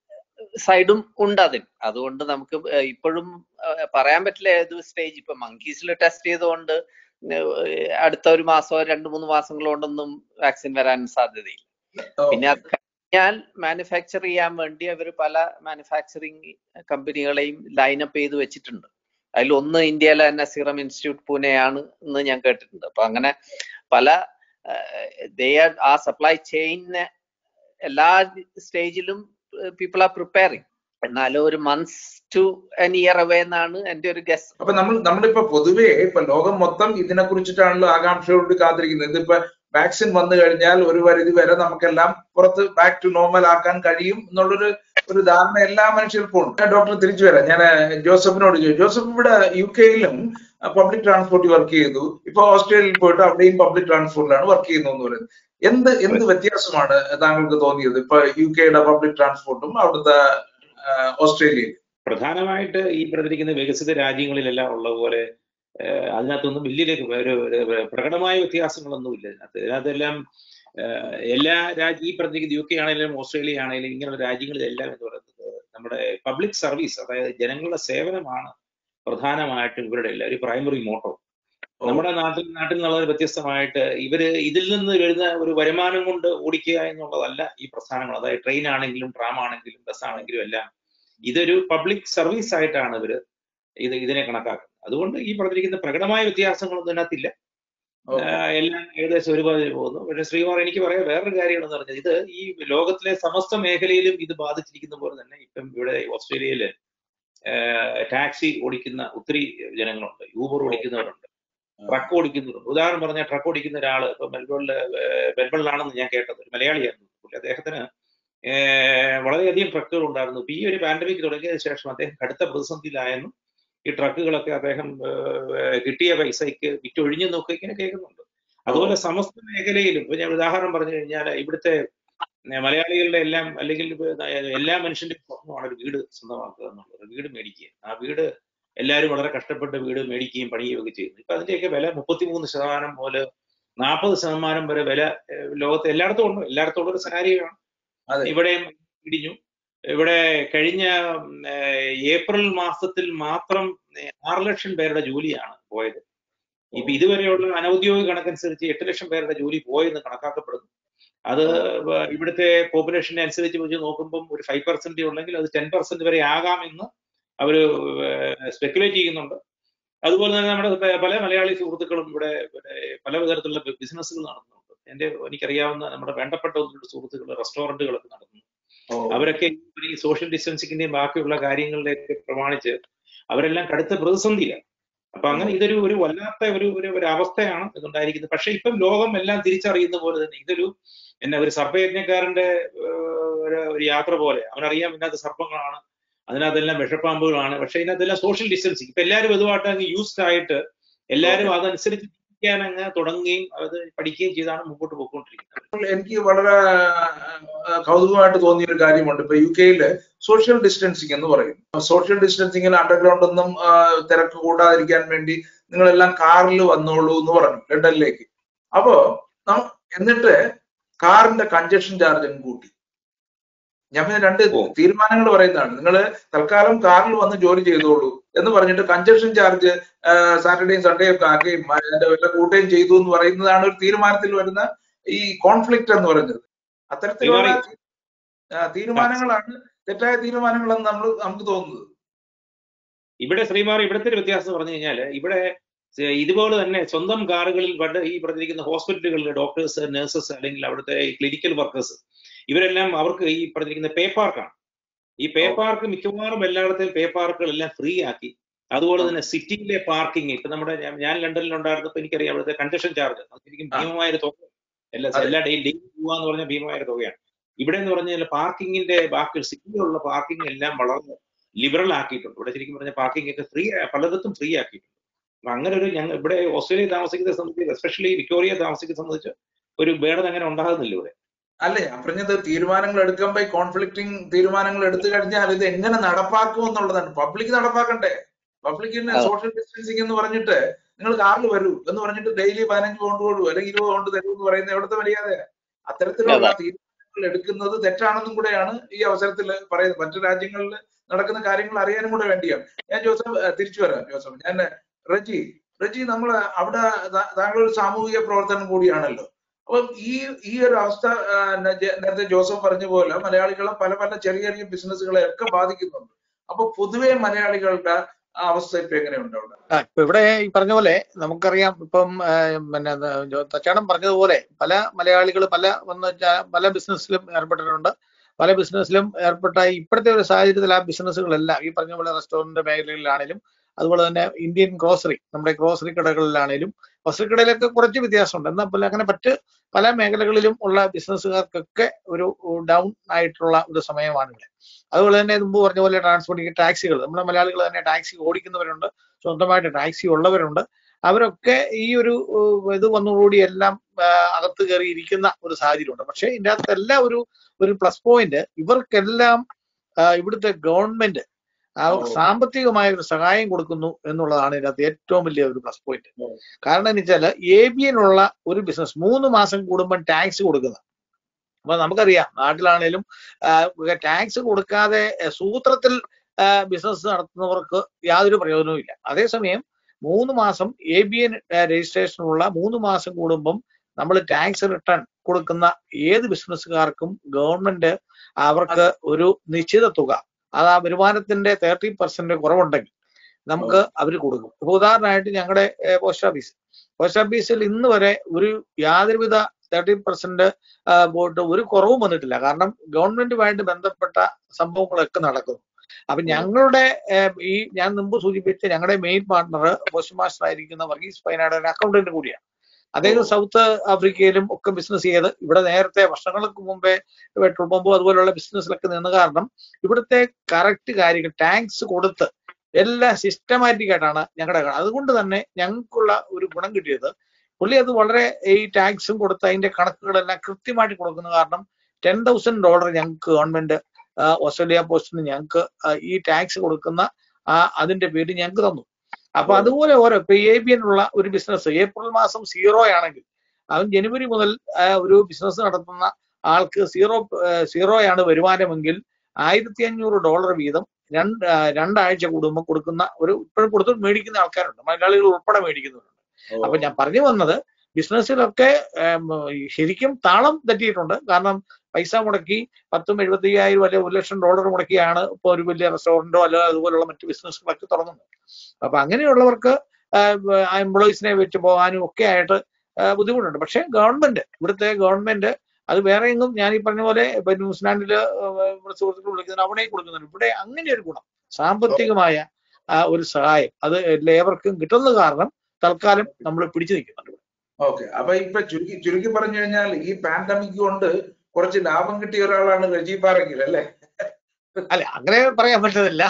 സൈഡും ഉണ്ട് അതിന് അതുകൊണ്ട് നമുക്ക് ഏഹ് ഇപ്പോഴും ഏഹ് പറയാൻ പറ്റില്ല ഏത് സ്റ്റേജ് ഇപ്പൊ മങ്കീസിൽ ടെസ്റ്റ് ചെയ്തുകൊണ്ട് ഏഹ് അടുത്ത ഒരു മാസമോ രണ്ട് മൂന്ന് മാസങ്ങൾ കൊണ്ടൊന്നും വാക്സിൻ വരാൻ സാധ്യതയില്ല പിന്നെ അത് കഴിഞ്ഞാൽ മാനുഫാക്ചർ ചെയ്യാൻ വേണ്ടി അവർ പല മാനുഫാക്ചറിങ് കമ്പനികളെയും ലൈനപ്പ് ചെയ്ത് വെച്ചിട്ടുണ്ട് അതിൽ ഒന്ന് ഇന്ത്യയിലെ തന്നെ സീറം ഇൻസ്റ്റിറ്റ്യൂട്ട് പൂനെയാണ് എന്ന് ഞാൻ കേട്ടിട്ടുണ്ട് അപ്പൊ അങ്ങനെ പല ദേ ആർ ആ സപ്ലൈ ചെയിന് എല്ലാ സ്റ്റേജിലും പീപ്പിൾ ആർ പ്രിപ്പയറിങ് എന്നാലും ഒരു months to an year away എന്നാണ് എന്റെ ഒരു ഗസ് അപ്പൊ നമ്മൾ നമ്മളിപ്പോ പൊതുവേ ഇപ്പൊ ലോകം മൊത്തം ഇതിനെ കുറിച്ചിട്ടാണല്ലോ ആകാംക്ഷയോട് കാത്തിരിക്കുന്നത് ഇതിപ്പോ വാക്സിൻ വന്നു കഴിഞ്ഞാൽ ഒരു പരിധി വരെ നമുക്കെല്ലാം പുറത്ത് ബാക്ക് ടു നോർമൽ ആക്കാൻ കഴിയും എന്നുള്ളൊരു ഒരു ധാരണ എല്ലാ മനുഷ്യർക്കും ഉണ്ട് ഡോക്ടർ തിരിച്ചു വരാം ഞാൻ ജോസഫിനോട് ചോദിച്ചു ജോസഫ് ഇവിടെ യു കെയിലും പബ്ലിക് ട്രാൻസ്പോർട്ടിൽ വർക്ക് ചെയ്തു ഇപ്പൊ ഓസ്ട്രേലിയയിൽ പോയിട്ട് അവിടെയും പബ്ലിക് ട്രാൻസ്പോർട്ടിലാണ് വർക്ക് ചെയ്യുന്നു എന്ന് പറയുന്നത് എന്ത് എന്ത് വ്യത്യാസമാണ് താങ്കൾക്ക് തോന്നിയത് ഇപ്പൊ യു കെയുടെ പബ്ലിക് ട്രാൻസ്പോർട്ടും അവിടുത്തെ ആ, ഓസ്ട്രേലിയയിൽ പ്രധാനമായിട്ട് ഈ പറഞ്ഞിരിക്കുന്ന വികസിത രാജ്യങ്ങളിലെല്ലാം ഉള്ള പോലെ ഏഹ്, അതിനകത്തൊന്നും വലിയ ഒരു ഒരു പ്രകടമായ വ്യത്യാസങ്ങളൊന്നുമില്ല ഇതിനകത്ത് ഇതിനകത്തെല്ലാം ഏഹ്, എല്ലാ രാജ്യ ഈ പറഞ്ഞിരിക്കുന്ന യു കെ ആണെങ്കിലും ഓസ്ട്രേലിയ ആണെങ്കിലും ഇങ്ങനെയുള്ള രാജ്യങ്ങളിലെല്ലാം എന്ന് പറയുന്നത് നമ്മുടെ പബ്ലിക് സർവീസ് അതായത് ജനങ്ങളുടെ സേവനമാണ് പ്രധാനമായിട്ടും ഇവരുടെ എല്ലാം ഒരു പ്രൈമറി മോട്ടോ നമ്മുടെ നാട്ടിൽ നാട്ടിൽ നിന്നുള്ള വ്യത്യസ്തമായിട്ട് ഇവര് ഇതിൽ നിന്ന് വരുന്ന ഒരു വരുമാനം കൊണ്ട് ഓടിക്കുക എന്നുള്ളതല്ല ഈ പ്രസ്ഥാനങ്ങൾ അതായത് ട്രെയിൻ ആണെങ്കിലും ട്രാം ആണെങ്കിലും ബസ് ആണെങ്കിലും എല്ലാം ഇതൊരു പബ്ലിക് സർവീസ് ആയിട്ടാണ് ഇവര് ഇത് ഇതിനെ കണക്കാക്കുന്നത് അതുകൊണ്ട് ഈ പറഞ്ഞിരിക്കുന്ന പ്രകടമായ വ്യത്യാസങ്ങളൊന്നും ഇതിനകത്തില്ല ആഹ് എല്ലാം ഏകദേശം ഒരുപാട് പോകുന്നു പക്ഷെ ശ്രീകുമാർ എനിക്ക് പറയാൻ വേറൊരു കാര്യമാണെന്ന് പറഞ്ഞത് ഇത് ഈ ലോകത്തിലെ സമസ്ത മേഖലയിലും ഇത് ബാധിച്ചിരിക്കുന്ന പോലെ തന്നെ ഇപ്പം ഇവിടെ ഓസ്ട്രേലിയയില് ടാക്സി ഓടിക്കുന്ന ഒത്തിരി ജനങ്ങളുണ്ട് യൂബർ ഓടിക്കുന്നവരുണ്ട് ട്രക്ക് ഓടിക്കുന്നവരുണ്ട് ഉദാഹരണം പറഞ്ഞാൽ ട്രക്ക് ഓടിക്കുന്ന ഒരാള് ഇപ്പൊ മെൽബണില് മെൽബണിലാണെന്ന് ഞാൻ കേട്ടത് ഒരു മലയാളിയായിരുന്നു പുള്ളി അദ്ദേഹത്തിന് ഏഹ് വളരെയധികം ട്രക്കുകൾ ഉണ്ടായിരുന്നു ഇപ്പൊ ഈ ഒരു പാൻഡമിക് തുടങ്ങിയതിനു ശേഷം അദ്ദേഹം കടുത്ത പ്രതിസന്ധിയിലായെന്നും ഈ ട്രക്കുകളൊക്കെ അദ്ദേഹം ഏഹ് കിട്ടിയ പൈസയ്ക്ക് വിറ്റൊഴിഞ്ഞെന്നൊക്കെ ഇങ്ങനെ കേൾക്കുന്നുണ്ട് അതുപോലെ സമസ്ത മേഖലയിലും ഇപ്പൊ ഞാൻ ഉദാഹരണം പറഞ്ഞു കഴിഞ്ഞാൽ ഇവിടുത്തെ ഏഹ് മലയാളികളുടെ എല്ലാം അല്ലെങ്കിൽ ഇപ്പൊ എല്ലാ മനുഷ്യന്റെയും സ്വപ്നമാണ് ഒരു വീട് സ്വന്തമാക്കുക എന്നുള്ളത് വീട് മേടിക്കുക ആ വീട് എല്ലാവരും വളരെ കഷ്ടപ്പെട്ട് വീട് മേടിക്കുകയും പണിയുകയും ഒക്കെ ചെയ്യുന്നു ഇപ്പൊ അതിന്റെയൊക്കെ വില മുപ്പത്തിമൂന്ന് ശതമാനം മുതൽ നാൽപ്പത് ശതമാനം വരെ വില ഏഹ് ലോകത്ത് എല്ലായിടത്തും ഉണ്ട് എല്ലായിടത്തും ഉള്ള ഒരു സനാരിയാണ് അതെ. ഇവിടെയും ഇടിഞ്ഞു ഇവിടെ കഴിഞ്ഞ ഉം, ഏഹ് ഏപ്രിൽ മാസത്തിൽ മാത്രം ഏഹ് ആറ് ലക്ഷം പേരുടെ ജോലിയാണ് പോയത് ഇപ്പൊ ഇതുവരെയുള്ള അനൗദ്യോഗിക കണക്കനുസരിച്ച് എട്ട് ലക്ഷം പേരുടെ ജോലി പോയെന്ന് കണക്കാക്കപ്പെടുന്നു അത് വ- ഇവിടുത്തെ പോപ്പുലേഷനെ അനുസരിച്ച് വെച്ച് നോക്കുമ്പം ഒരു ഫൈവ് പെർസെന്റ് ഉണ്ടെങ്കിൽ അത് ടെൻ പെർസെന്റ് വരെ ആകാമെന്ന് അവര് സ്പെക്കുലേറ്റ് ചെയ്യുന്നുണ്ട് അതുപോലെ തന്നെ നമ്മുടെ പ- പല മലയാളി സുഹൃത്തുക്കളും ഇവിടെ ഇവിടെ പല തരത്തിലുള്ള ബിസിനസ്സുകൾ നടത്തുന്നുണ്ട് എന്റെ എനിക്കറിയാവുന്ന നമ്മുടെ വേണ്ടപ്പെട്ട ഒന്ന് രണ്ട് സുഹൃത്തുക്കൾ റെസ്റ്റോറന്റുകളൊക്കെ നടത്തുന്നു അവരൊക്കെ ഈ സോഷ്യൽ ഡിസ്റ്റൻസിങ്ങിന്റെയും ബാക്കിയുള്ള കാര്യങ്ങളിലേക്ക് പ്രമാണിച്ച് അവരെല്ലാം കടുത്ത പ്രതിസന്ധിയിലാണ് അപ്പൊ അങ്ങനെ ഇതൊരു ഒരു വല്ലാത്ത ഒരു ഒരു ഒരു അവസ്ഥയാണ് ഇതുണ്ടായിരിക്കുന്നത് പക്ഷെ ഇപ്പം ലോകം എല്ലാം തിരിച്ചറിയുന്ന പോലെ തന്നെ ഇതൊരു എന്നെ ഒരു സർപ്പയജ്ഞക്കാരന്റെ ഏഹ്, ഒരു ഒരു യാത്ര പോലെ അവനറിയാം ഇതിനകത്ത് സർപ്പങ്ങളാണ് അതിനകത്തെല്ലാം വിഷപ്പാമ്പുകളാണ് പക്ഷെ ഇതിനകത്തെല്ലാം സോഷ്യൽ ഡിസ്റ്റൻസിങ് ഇപ്പൊ എല്ലാവരും ഇതുമായിട്ട് അങ്ങ് യൂസ്ഡ് ആയിട്ട് എല്ലാവരും അതനുസരിച്ച് ജീവിക്കാൻ അങ്ങ് തുടങ്ങുകയും അത് പഠിക്കുകയും ചെയ്താണ് മുമ്പോട്ട് പോയിക്കൊണ്ടിരിക്കുന്നത് എനിക്ക് വളരെ ആ, കൗതുകമായിട്ട് തോന്നിയ ഒരു കാര്യമുണ്ട് ഇപ്പൊ യു കെയില് സോഷ്യൽ ഡിസ്റ്റൻസിങ് എന്ന് പറയും സോഷ്യൽ ഡിസ്റ്റൻസിങ്ങിൽ അണ്ടർഗ്രൗണ്ട് ഒന്നും ആ, തിരക്ക് കൂടാതിരിക്കാൻ വേണ്ടി നിങ്ങളെല്ലാം കാറിൽ വന്നോളൂ എന്ന് പറഞ്ഞു ലണ്ടനിലേക്ക് അപ്പോ നം- എന്നിട്ട് കാറിന്റെ കൺജക്ഷൻ ചാർജ് അങ്ങ് കൂട്ടി ഞാൻ പിന്നെ രണ്ട് ഓ. തീരുമാനങ്ങൾ പറയുന്നതാണ് നിങ്ങൾ തൽക്കാലം കാറിൽ വന്ന് ജോലി ചെയ്തോളൂ എന്ന് പറഞ്ഞിട്ട് കൺജക്ഷൻ ചാർജ് സാറ്റർഡേയും സൺഡേയും ഒക്കെ ആക്കുകയും അതിന്റെ വില കൂട്ടുകയും ചെയ്തു എന്ന് പറയുന്നതാണ് ഒരു തീരുമാനത്തിൽ വരുന്ന ഈ കോൺഫ്ലിക്റ്റ് എന്ന് പറയുന്നത് അത്തരത്തിലുള്ള തീരുമാനം- ആ, തീരുമാനങ്ങളാണ് തെറ്റായ തീരുമാനങ്ങളെന്ന് നമ്മൾ നമുക്ക് തോന്നുന്നത് ഇവിടെ ശ്രീമാർ ഇവിടുത്തെ ഒരു വ്യത്യാസം പറഞ്ഞു കഴിഞ്ഞാല് ഇവിടെ സ- ഇതുപോലെ തന്നെ സ്വന്തം കാറുകളിൽ പണ്ട് ഈ പറഞ്ഞിരിക്കുന്ന ഹോസ്പിറ്റലുകളിൽ ഡോക്ടേഴ്സ് നഴ്സസ് അല്ലെങ്കിൽ അവിടുത്തെ ക്ലിനിക്കൽ വർക്കേഴ്സ് ഇവരെല്ലാം അവർക്ക് ഈ പറഞ്ഞിരിക്കുന്ന പേ പാർക്കാണ് ഈ പേ ഓ. പാർക്ക് മിക്കവാറും എല്ലായിടത്തെയും പേ പാർക്കുകളെല്ലാം ഫ്രീ ആക്കി അതുപോലെ തന്നെ സിറ്റിയിലെ പാർക്കിംഗ് ഇപ്പൊ നമ്മുടെ ഞാൻ- ഞാൻ ലണ്ടനിൽ ഉണ്ടായിരുന്നപ്പോൾ എനിക്കറിയാം അവിടുത്തെ കൺജഷൻ ചാർജ് അത് ശരിക്കും ആ. ഭീമമായ ഒരു തുക എല്ലാ അതെ. എല്ലാ ഡെയിലി ഡെയിലി പോവാന്ന് പറഞ്ഞ ഭീമമായ ഒരു തുകയാണ് ഇവിടെ എന്ന് പറഞ്ഞാൽ പാർക്കിങ്ങിന്റെ ബാക്കി സിറ്റിയിലുള്ള പാർക്കിംഗ് എല്ലാം വളരെ ലിബറൽ ആക്കിയിട്ടുണ്ട് ഇവിടെ ശരിക്കും പറഞ്ഞ പാർക്കിംഗ് ഒക്കെ ഫ്രീ പലയിടത്തും ഫ്രീ ആക്കിയിട്ടുണ്ട് അപ്പൊ അങ്ങനെ ഒരു ഞങ്ങൾ ഇവിടെ ഓസ്ട്രേലിയ താമസിക്കുന്നത് സംബന്ധിച്ച് എസ്പെഷ്യലി വിക്ടോറിയ താമസിക്കുന്നത് സംബന്ധിച്ച് ഒരു ഭേദം അങ്ങനെ ഉണ്ടാകുന്നില്ല ഇവിടെ അല്ല ഞാൻ പറഞ്ഞത് തീരുമാനങ്ങൾ എടുക്കുമ്പോൾ കോൺഫ്ലിക്റ്റിംഗ് തീരുമാനങ്ങൾ എടുത്തു കഴിഞ്ഞാൽ ഇത് എങ്ങനെ നടപ്പാക്കും എന്നുള്ളതാണ് പബ്ലിക് നടപ്പാക്കണ്ടേ പബ്ലിക്കിന് അതെ. സോഷ്യൽ ഡിസ്റ്റൻസിങ് എന്ന് പറഞ്ഞിട്ട് നിങ്ങൾ കാറിൽ വരൂ എന്ന് പറഞ്ഞിട്ട് ഡെയിലി പതിനഞ്ച് പൗണ്ട് കൊടു അല്ലെങ്കിൽ ഇരുപത് പൗണ്ട് തരൂ എന്ന് പറയുന്നത് എവിടുത്തെ മര്യാദയാണ് അത്തരത്തിലുള്ള തീരുമാനങ്ങൾ എടുക്കുന്നത് തെറ്റാണെന്നും കൂടെയാണ് ഈ അവസരത്തിൽ പറയുന്നത് മറ്റു രാജ്യങ്ങളിൽ നടക്കുന്ന കാര്യങ്ങൾ അറിയാനും കൂടെ വേണ്ടിയാണ് ഞാൻ ജോസഫ് ഏഹ്, തിരിച്ചു വരാം ജോസഫ് ഞാൻ റജി റജി നമ്മൾ അവിടെ താ- താങ്കൾ ഒരു സാമൂഹിക പ്രവർത്തനം കൂടിയാണല്ലോ അപ്പം ഈ ഈ ഒരു അവസ്ഥ ആ, ന- ജെ- നേരത്തെ ജോസഫ് പറഞ്ഞ പോലെ മലയാളികളെ പല പല ചെറിയ ചെറിയ ബിസിനസ്സുകളെ ഒക്കെ ബാധിക്കുന്നുണ്ട് അപ്പൊ പൊതുവെ മലയാളികളുടെ ആ അവസ്ഥ ഇപ്പൊ എങ്ങനെയുണ്ട് അവിടെ ആ, ഇപ്പൊ ഇവിടെ ഈ പറഞ്ഞ പോലെ നമുക്കറിയാം ഇപ്പം ആ, പിന്നെ എന്താ, ജോ- തച്ചാടൻ പറഞ്ഞതുപോലെ പല മലയാളികൾ പല വന്ന് വെച്ചാ- പല ബിസിനസ്സിലും ഏർപ്പെട്ടിട്ടുണ്ട് പല ബിസിനസ്സിലും ഏർപ്പെട്ട ഇപ്പോഴത്തെ ഒരു സാഹചര്യത്തിൽ ആ ബിസിനസ്സുകളെല്ലാം ഈ പറഞ്ഞ പോലെ റെസ്റ്റോറന്റ് മേഖലകളിലാണെങ്കിലും അതുപോലെ തന്നെ ഇന്ത്യൻ ഗ്രോസറി നമ്മുടെ ഗ്രോസറി കടകളിലാണേലും ഗ്രോസറി കടയിലൊക്കെ കുറച്ച് വ്യത്യാസമുണ്ട് എന്നാൽ പോലെ അങ്ങനെ മറ്റ് പല മേഖലകളിലും ഉള്ള ബിസിനസ്സുകാർക്കൊക്കെ ഒരു ഡൗൺ ആയിട്ടുള്ള ഒരു സമയമാണ് ഇവിടെ അതുപോലെ തന്നെ മുമ്പ് പറഞ്ഞ പോലെ ട്രാൻസ്പോർട്ടിംഗ് ടാക്സികൾ നമ്മുടെ മലയാളികൾ തന്നെ ടാക്സി ഓടിക്കുന്നവരുണ്ട് സ്വന്തമായിട്ട് ടാക്സി ഉള്ളവരുണ്ട് അവരൊക്കെ ഈ ഒരു ഏഹ്, ഇത് വന്നതോടുകൂടി എല്ലാം ആഹ്, അകത്ത് കയറി ഇരിക്കുന്ന ഒരു സാഹചര്യമുണ്ട് പക്ഷേ ഇതിന്റെ അകത്ത് എല്ലാം ഒരു ഒരു പ്ലസ് പോയിന്റ് ഇവർക്കെല്ലാം ആഹ്, ഇവിടുത്തെ ഗവൺമെന്റ് അവർക്ക് ഓ. സാമ്പത്തികമായ ഒരു സഹായം കൊടുക്കുന്നു എന്നുള്ളതാണ് ഇതിനകത്ത് ഏറ്റവും വലിയ ഒരു പ്ലസ് പോയിന്റ് ഓ. കാരണം എന്ന് വെച്ചാൽ എ ബി ഉള്ള ഒരു ബിസിനസ് മൂന്ന് മാസം കൂടുമ്പോൾ ടാക്സ് കൊടുക്കുന്നത് അപ്പൊ നമുക്കറിയാം നാട്ടിലാണേലും ടാക്സ് കൊടുക്കാതെ ഏഹ്, സൂത്രത്തിൽ ബിസിനസ് നടത്തുന്നവർക്ക് യാതൊരു പ്രയോജനവും ഇല്ല അതേസമയം മൂന്ന് മാസം എ ബി എൻ രജിസ്ട്രേഷനുള്ള മൂന്ന് മാസം കൂടുമ്പം നമ്മൾ ടാക്സ് റിട്ടേൺ കൊടുക്കുന്ന ഏത് ബിസിനസ്സുകാർക്കും ഗവൺമെന്റ് അവർക്ക് ഒരു നിശ്ചിത തുക അത് ആ വരുമാനത്തിന്റെ തേർട്ടി പെർസെന്റ് കുറവുണ്ടെങ്കിൽ നമുക്ക് അവർ കൊടുക്കും ഇപ്പൊ ഉദാഹരണമായിട്ട് ഞങ്ങളുടെ പോസ്റ്റ് ഓഫീസ് പോസ്റ്റ് ഓഫീസിൽ ഇന്ന് വരെ ഒരു യാതൊരുവിധ തേർട്ടി പെർസെന്റ് പോയിട്ട് ഒരു കുറവും വന്നിട്ടില്ല കാരണം ഗവൺമെന്റുമായിട്ട് ബന്ധപ്പെട്ട സംഭവങ്ങളൊക്കെ നടക്കുന്നു അപ്പൊ ഞങ്ങളുടെ ഏഹ്, ഈ ഞാൻ മുമ്പ് സൂചിപ്പിച്ച ഞങ്ങളുടെ മെയിൻ പാർട്ണർ പോസ്റ്റ് മാസ്റ്റർ ആയിരിക്കുന്ന വർഗീസ് പൈനാട് ഒരു അക്കൗണ്ടന്റ് കൂടിയാണ് അദ്ദേഹം ഓ. സൗത്ത് ആഫ്രിക്കയിലും ഒക്കെ ബിസിനസ് ചെയ്ത് ഇവിടെ നേരത്തെ വർഷങ്ങൾക്ക് മുമ്പേ പെട്രോൾ പമ്പ് അതുപോലുള്ള ബിസിനസ്സിലൊക്കെ നിന്ന് കാരണം ഇവിടുത്തെ കറക്റ്റ് കാര്യങ്ങൾ ടാക്സ് കൊടുത്ത് എല്ലാം സിസ്റ്റമാറ്റിക് ആയിട്ടാണ് ഞങ്ങളുടെ കാണുന്നത്. അതുകൊണ്ട് തന്നെ ഞങ്ങൾക്കുള്ള ഒരു ഗുണം കിട്ടിയത് പുള്ളി അത് വളരെ ഈ ടാക്സും കൊടുത്ത് അതിന്റെ കണക്കുകളെല്ലാം കൃത്യമായിട്ട് കൊടുക്കുന്ന കാരണം ടെൻ തൗസൻഡ് ഡോളർ ഞങ്ങൾക്ക് ഗവൺമെന്റ് ഓസ്ട്രേലിയ പോസ്റ്റിന് ഞങ്ങൾക്ക് ഈ ടാക്സ് കൊടുക്കുന്ന ആ അതിന്റെ പേര് ഞങ്ങൾക്ക് തന്നു അപ്പൊ ഓ. അതുപോലെ ഓരോ ഇപ്പൊ എ ബി ഉള്ള ഒരു ബിസിനസ് ഏപ്രിൽ മാസം സീറോ ആണെങ്കിൽ അവൻ ജനുവരി മുതൽ ആ, ഒരു ബിസിനസ് നടത്തുന്ന ആൾക്ക് സീറോ സീറോയാണ് വരുമാനമെങ്കിൽ ആയിരത്തി അഞ്ഞൂറ് ഡോളർ വീതം രണ്ട് ആ, രണ്ടാഴ്ച കൂടുമ്പോൾ കൊടുക്കുന്ന ഒരു ഇപ്പോഴും കൊടുത്ത് മേടിക്കുന്ന ആൾക്കാരുണ്ട് മലയാളികൾ ഉൾപ്പെടെ മേടിക്കുന്നുണ്ട് ഓ. അപ്പൊ ഞാൻ പറഞ്ഞു വന്നത് ബിസിനസ്സിലൊക്കെ ഏം, ഈ ശരിക്കും താളം തെറ്റിയിട്ടുണ്ട് കാരണം പൈസ മുടക്കി പത്തും എഴുപത്തി അയ്യായിരം അല്ലെ ഒരു ലക്ഷം ഡോളർ മുടക്കിയാണ് ഇപ്പൊ ഒരു വലിയ റെസ്റ്റോറന്റോ അല്ല അതുപോലുള്ള മറ്റു ബിസിനസ്സുകളൊക്കെ തുടങ്ങുന്നത് അപ്പൊ അങ്ങനെയുള്ളവർക്ക് എംപ്ലോയീസിനെ വെച്ച് പോകാനും ഒക്കെ ആയിട്ട് ആ, ബുദ്ധിമുട്ടുണ്ട് പക്ഷെ ഗവൺമെന്റ് ഇവിടുത്തെ ഗവൺമെന്റ് അത് വേറെ എങ്ങും ഞാൻ ഈ പറഞ്ഞ പോലെ ഇപ്പൊ ന്യൂസിലാൻഡില് ഇവിടെ സുഹൃത്തുക്കൾ വിളിക്കുന്നത് അവിടെയും കൊടുക്കുന്നുണ്ട് ഇവിടെ അങ്ങനെ ഒരു ഗുണം സാമ്പത്തികമായ ആ, ഒരു സഹായം അത് എല്ലാവർക്കും കിട്ടുന്നത് കാരണം തൽക്കാലം നമ്മൾ പിടിച്ചു നിൽക്കുന്നുണ്ട് ഓക്കെ അപ്പൊ ഇപ്പൊ ചുരുക്കി ചുരുക്കി പറഞ്ഞു കഴിഞ്ഞാൽ ഈ പാൻഡമിക് കൊണ്ട് കുറച്ച് ലാഭം കിട്ടിയ ഒരാളാണ് റജി പാറയ്ക്കൽ അല്ലേ അല്ല അങ്ങനെ പറയാൻ പറ്റത്തില്ല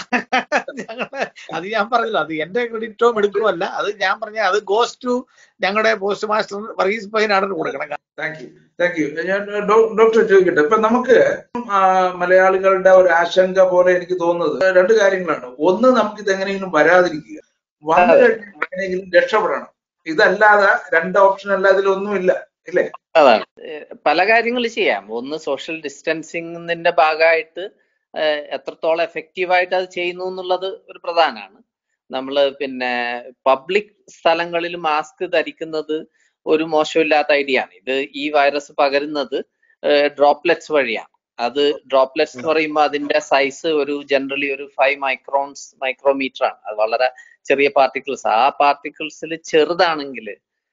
ഞങ്ങള് അത് ഞാൻ പറഞ്ഞില്ല അത് എന്റെ ക്രെഡിറ്റോ എടുക്കോ അല്ല അത് ഞാൻ പറഞ്ഞ അത് ഗോസ് ടു ഞങ്ങളുടെ പോസ്റ്റ് മാസ്റ്റർ വർഗീസ് പൈനാടന് കൊടുക്കണം താങ്ക് യു താങ്ക് യു ഞാൻ ഡോ- ഡോക്ടർ ചോദിക്കട്ടെ ഇപ്പൊ നമുക്ക് ആ, മലയാളികളുടെ ഒരു ആശങ്ക പോലെ എനിക്ക് തോന്നുന്നത് രണ്ട് കാര്യങ്ങളാണ് ഒന്ന് നമുക്ക് ഇത് എങ്ങനെയെങ്കിലും വരാതിരിക്കുക വന്നു കഴിഞ്ഞാൽ എങ്ങനെയെങ്കിലും രക്ഷപ്പെടണം ഇതല്ലാതെ രണ്ട് ഓപ്ഷൻ അല്ല ഇതിലൊന്നുമില്ല ഇല്ലേ അതാണ് ഏഹ് പല കാര്യങ്ങൾ ചെയ്യാം ഒന്ന് സോഷ്യൽ ഡിസ്റ്റൻസിങ്ങിന്റെ ഭാഗമായിട്ട് ഏഹ് എത്രത്തോളം എഫക്റ്റീവായിട്ട് അത് ചെയ്യുന്നു എന്നുള്ളത് ഒരു പ്രധാനമാണ് നമ്മൾ പിന്നെ പബ്ലിക് സ്ഥലങ്ങളിൽ മാസ്ക് ധരിക്കുന്നത് ഒരു മോശമില്ലാത്ത ഐഡിയ ആണ് ഇത് ഈ വൈറസ് പകരുന്നത് ഡ്രോപ്ലെറ്റ്സ് വഴിയാണ് അത് ഡ്രോപ്ലെറ്റ്സ് എന്ന് പറയുമ്പോൾ അതിന്റെ സൈസ് ഒരു ജനറലി ഒരു ഫൈവ് മൈക്രോൺസ് മൈക്രോമീറ്റർ ആണ് അത് വളരെ ചെറിയ പാർട്ടിക്കിൾസ് ആ പാർട്ടിക്കിൾസിൽ ചെറുതാണെങ്കിൽ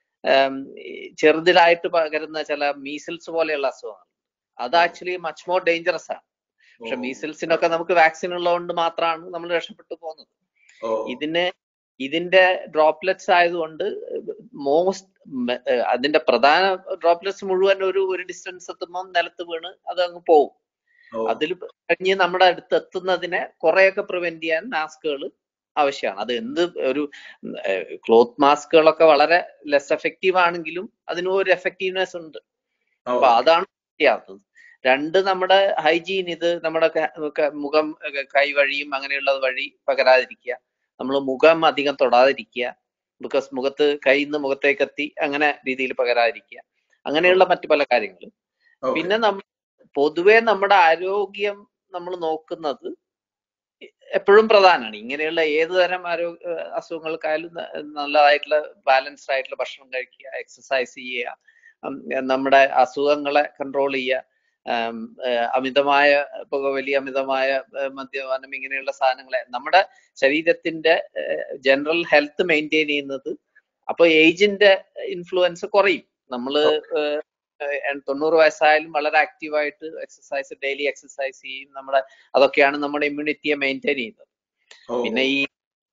ചെറുതിലായിട്ട് പകരുന്ന ചില മീസിൽസ് പോലെയുള്ള അസുഖങ്ങൾ അത് ആക്ച്വലി മച്ച് മോർ ഡേഞ്ചറസ് ആണ് പക്ഷെ മീസിൽസിനൊക്കെ നമുക്ക് വാക്സിൻ ഉള്ളതുകൊണ്ട് മാത്രമാണ് നമ്മൾ രക്ഷപ്പെട്ടു പോകുന്നത് ഓ, ഇതിന് ഇതിന്റെ ഡ്രോപ്ലെറ്റ്സ് ആയതുകൊണ്ട് മോസ്റ്റ് അതിന്റെ പ്രധാന ഡ്രോപ്ലെറ്റ്സ് മുഴുവൻ ഒരു ഒരു ഡിസ്റ്റൻസ് എത്തുമ്പോൾ നിലത്ത് വീണ് അത് അങ്ങ് പോകും ഓ, അതിൽ കഴിഞ്ഞ് നമ്മുടെ അടുത്ത് എത്തുന്നതിനെ കുറെയൊക്കെ പ്രിവെന്റ് ചെയ്യാൻ മാസ്കുകൾ ആവശ്യമാണ് അത് എന്ത് ഒരു ക്ലോത്ത് മാസ്കുകളൊക്കെ വളരെ ലെസ് എഫക്റ്റീവ് ആണെങ്കിലും അതിനും ഒരു എഫക്റ്റീവ്നെസ് ഉണ്ട് ഓ, അപ്പൊ അതാണ് ചെയ്യാത്തത് രണ്ട് നമ്മുടെ ഹൈജീൻ ഇത് നമ്മുടെ ക- ക- മുഖം ഒക്കെ കൈ വഴിയും അങ്ങനെയുള്ളത് വഴി പകരാതിരിക്കുക നമ്മൾ മുഖം അധികം തൊടാതിരിക്കുക ബിക്കോസ് മുഖത്ത് കയ്യിൽ നിന്ന് മുഖത്തേക്ക് എത്തി അങ്ങനെ രീതിയിൽ പകരാതിരിക്കുക അങ്ങനെയുള്ള മറ്റു പല കാര്യങ്ങളും ഓക്കെ. പിന്നെ നമ്മൾ പൊതുവെ നമ്മുടെ ആരോഗ്യം നമ്മൾ നോക്കുന്നത് എപ്പോഴും പ്രധാനമാണ് ഇങ്ങനെയുള്ള ഏത് തരം ആരോഗ്യ അസുഖങ്ങൾക്കായാലും ന- നല്ലതായിട്ടുള്ള ബാലൻസ്ഡ് ആയിട്ടുള്ള ഭക്ഷണം കഴിക്കുക എക്സസൈസ് ചെയ്യുക ഉം, നമ്മുടെ അസുഖങ്ങളെ കൺട്രോൾ ചെയ്യുക ഉം, ഏഹ് അമിതമായ പുകവലി അമിതമായ ഏഹ് മദ്യപാനം ഇങ്ങനെയുള്ള സാധനങ്ങളെ നമ്മുടെ ശരീരത്തിന്റെ ജനറൽ ഹെൽത്ത് മെയിൻറ്റെയിൻ ചെയ്യുന്നത് അപ്പൊ ഏജിന്റെ ഇൻഫ്ലുവൻസ് കുറയും നമ്മള് ഏഹ് ഏഹ് തൊണ്ണൂറ് വയസ്സായാലും വളരെ ആക്റ്റീവായിട്ട് എക്സസൈസ് ഡെയിലി എക്സസൈസ് ചെയ്യും നമ്മുടെ അതൊക്കെയാണ് നമ്മുടെ ഇമ്മ്യൂണിറ്റിയെ മെയിൻറ്റെയിൻ ചെയ്യുന്നത് ഓ, പിന്നെ ഈ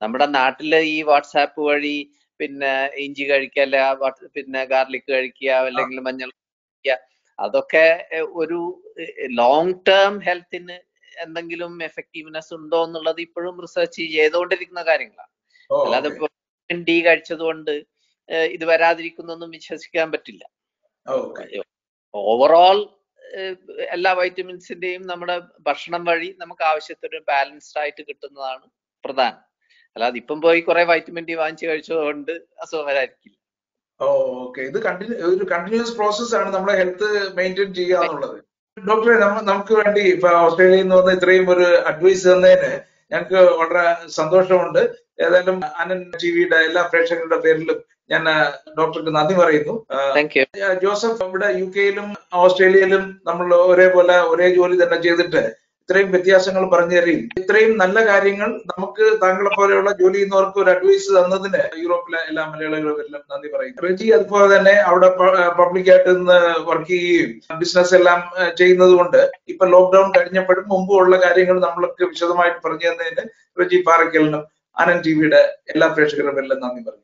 നമ്മുടെ നാട്ടില് ഈ വാട്സാപ്പ് വഴി പിന്നെ ഇഞ്ചി കഴിക്കല്ല വാട്ട്- പിന്നെ ഗാർലിക് കഴിക്കുക അല്ലെങ്കിൽ മഞ്ഞൾ കഴിക്കുക അതൊക്കെ എഹ്, ഒരു ലോങ് ടേം ഹെൽത്തിന് എന്തെങ്കിലും എഫക്റ്റീവ്നെസ് ഉണ്ടോ എന്നുള്ളത് ഇപ്പോഴും റിസർച്ച് ചെയ്തുകൊണ്ടിരിക്കുന്ന കാര്യങ്ങളാണ് ഓ അല്ലാതെ ഓക്കെ ഇപ്പൊ ഡി കഴിച്ചതുകൊണ്ട് ഏഹ്, ഇത് വരാതിരിക്കുന്നൊന്നും വിശ്വസിക്കാൻ പറ്റില്ല ഓക്കെ ഓവറോൾ എല്ലാ വൈറ്റമിൻസിന്റെയും നമ്മുടെ ഭക്ഷണം വഴി നമുക്ക് ആവശ്യത്തിന് ബാലൻസ്ഡ് ആയിട്ട് കിട്ടുന്നതാണ് പ്രധാനം അല്ലാതെ ഇപ്പം പോയി കുറെ വൈറ്റമിൻ ഡി വാങ്ങിച്ചു കഴിച്ചതുകൊണ്ട് അസുഖം വരാതിരിക്കില്ല ഓ ഓക്കെ ഇത് കണ്ടിന്യൂ ഒരു കണ്ടിന്യൂസ് പ്രോസസ് ആണ് നമ്മുടെ ഹെൽത്ത് മെയിൻറ്റെയിൻ ചെയ്യുക എന്നുള്ളത് ഡോക്ടറെ നമ്മ നമുക്ക് വേണ്ടി ഇപ്പൊ ഓസ്ട്രേലിയയിൽ നിന്ന് വന്ന് ഇത്രയും ഒരു അഡ്വൈസ് തന്നതിന് ഞങ്ങൾക്ക് വളരെ സന്തോഷമുണ്ട് ഏതായാലും അനൻ ടിവിയുടെ എല്ലാ പ്രേക്ഷകരുടെ പേരിലും ഞാൻ ആ, ഡോക്ടർക്ക് നന്ദി പറയുന്നു ആ, താങ്ക് യു ആ, ജോസഫ് ഇവിടെ യു കെയിലും ഓസ്ട്രേലിയയിലും നമ്മൾ ഒരേപോലെ ഒരേ ജോലി തന്നെ ചെയ്തിട്ട് ഇത്രയും വ്യത്യാസങ്ങൾ പറഞ്ഞു തരികയും ഇത്രയും നല്ല കാര്യങ്ങൾ നമുക്ക് താങ്കളെ പോലെയുള്ള ജോലി ചെയ്യുന്നവർക്ക് ഒരു അഡ്വൈസ് തന്നതിന് യൂറോപ്പിലെ എല്ലാ മലയാളികളും എല്ലാം നന്ദി പറയും റെജി അതുപോലെ തന്നെ അവിടെ പബ്ലിക് ആയിട്ട് നിന്ന് വർക്ക് ചെയ്യുകയും ബിസിനസ് എല്ലാം ആ, ചെയ്യുന്നത് കൊണ്ട് ഇപ്പൊ ലോക്ക്ഡൌൺ കഴിഞ്ഞപ്പോഴും മുമ്പും ഉള്ള കാര്യങ്ങൾ നമ്മൾക്ക് വിശദമായിട്ട് പറഞ്ഞു തന്നതിന് റെജി പാറയ്ക്കലിനും ആനന്ദ് ടിവിയുടെ എല്ലാ പ്രേക്ഷകരും എല്ലാം നന്ദി പറഞ്ഞു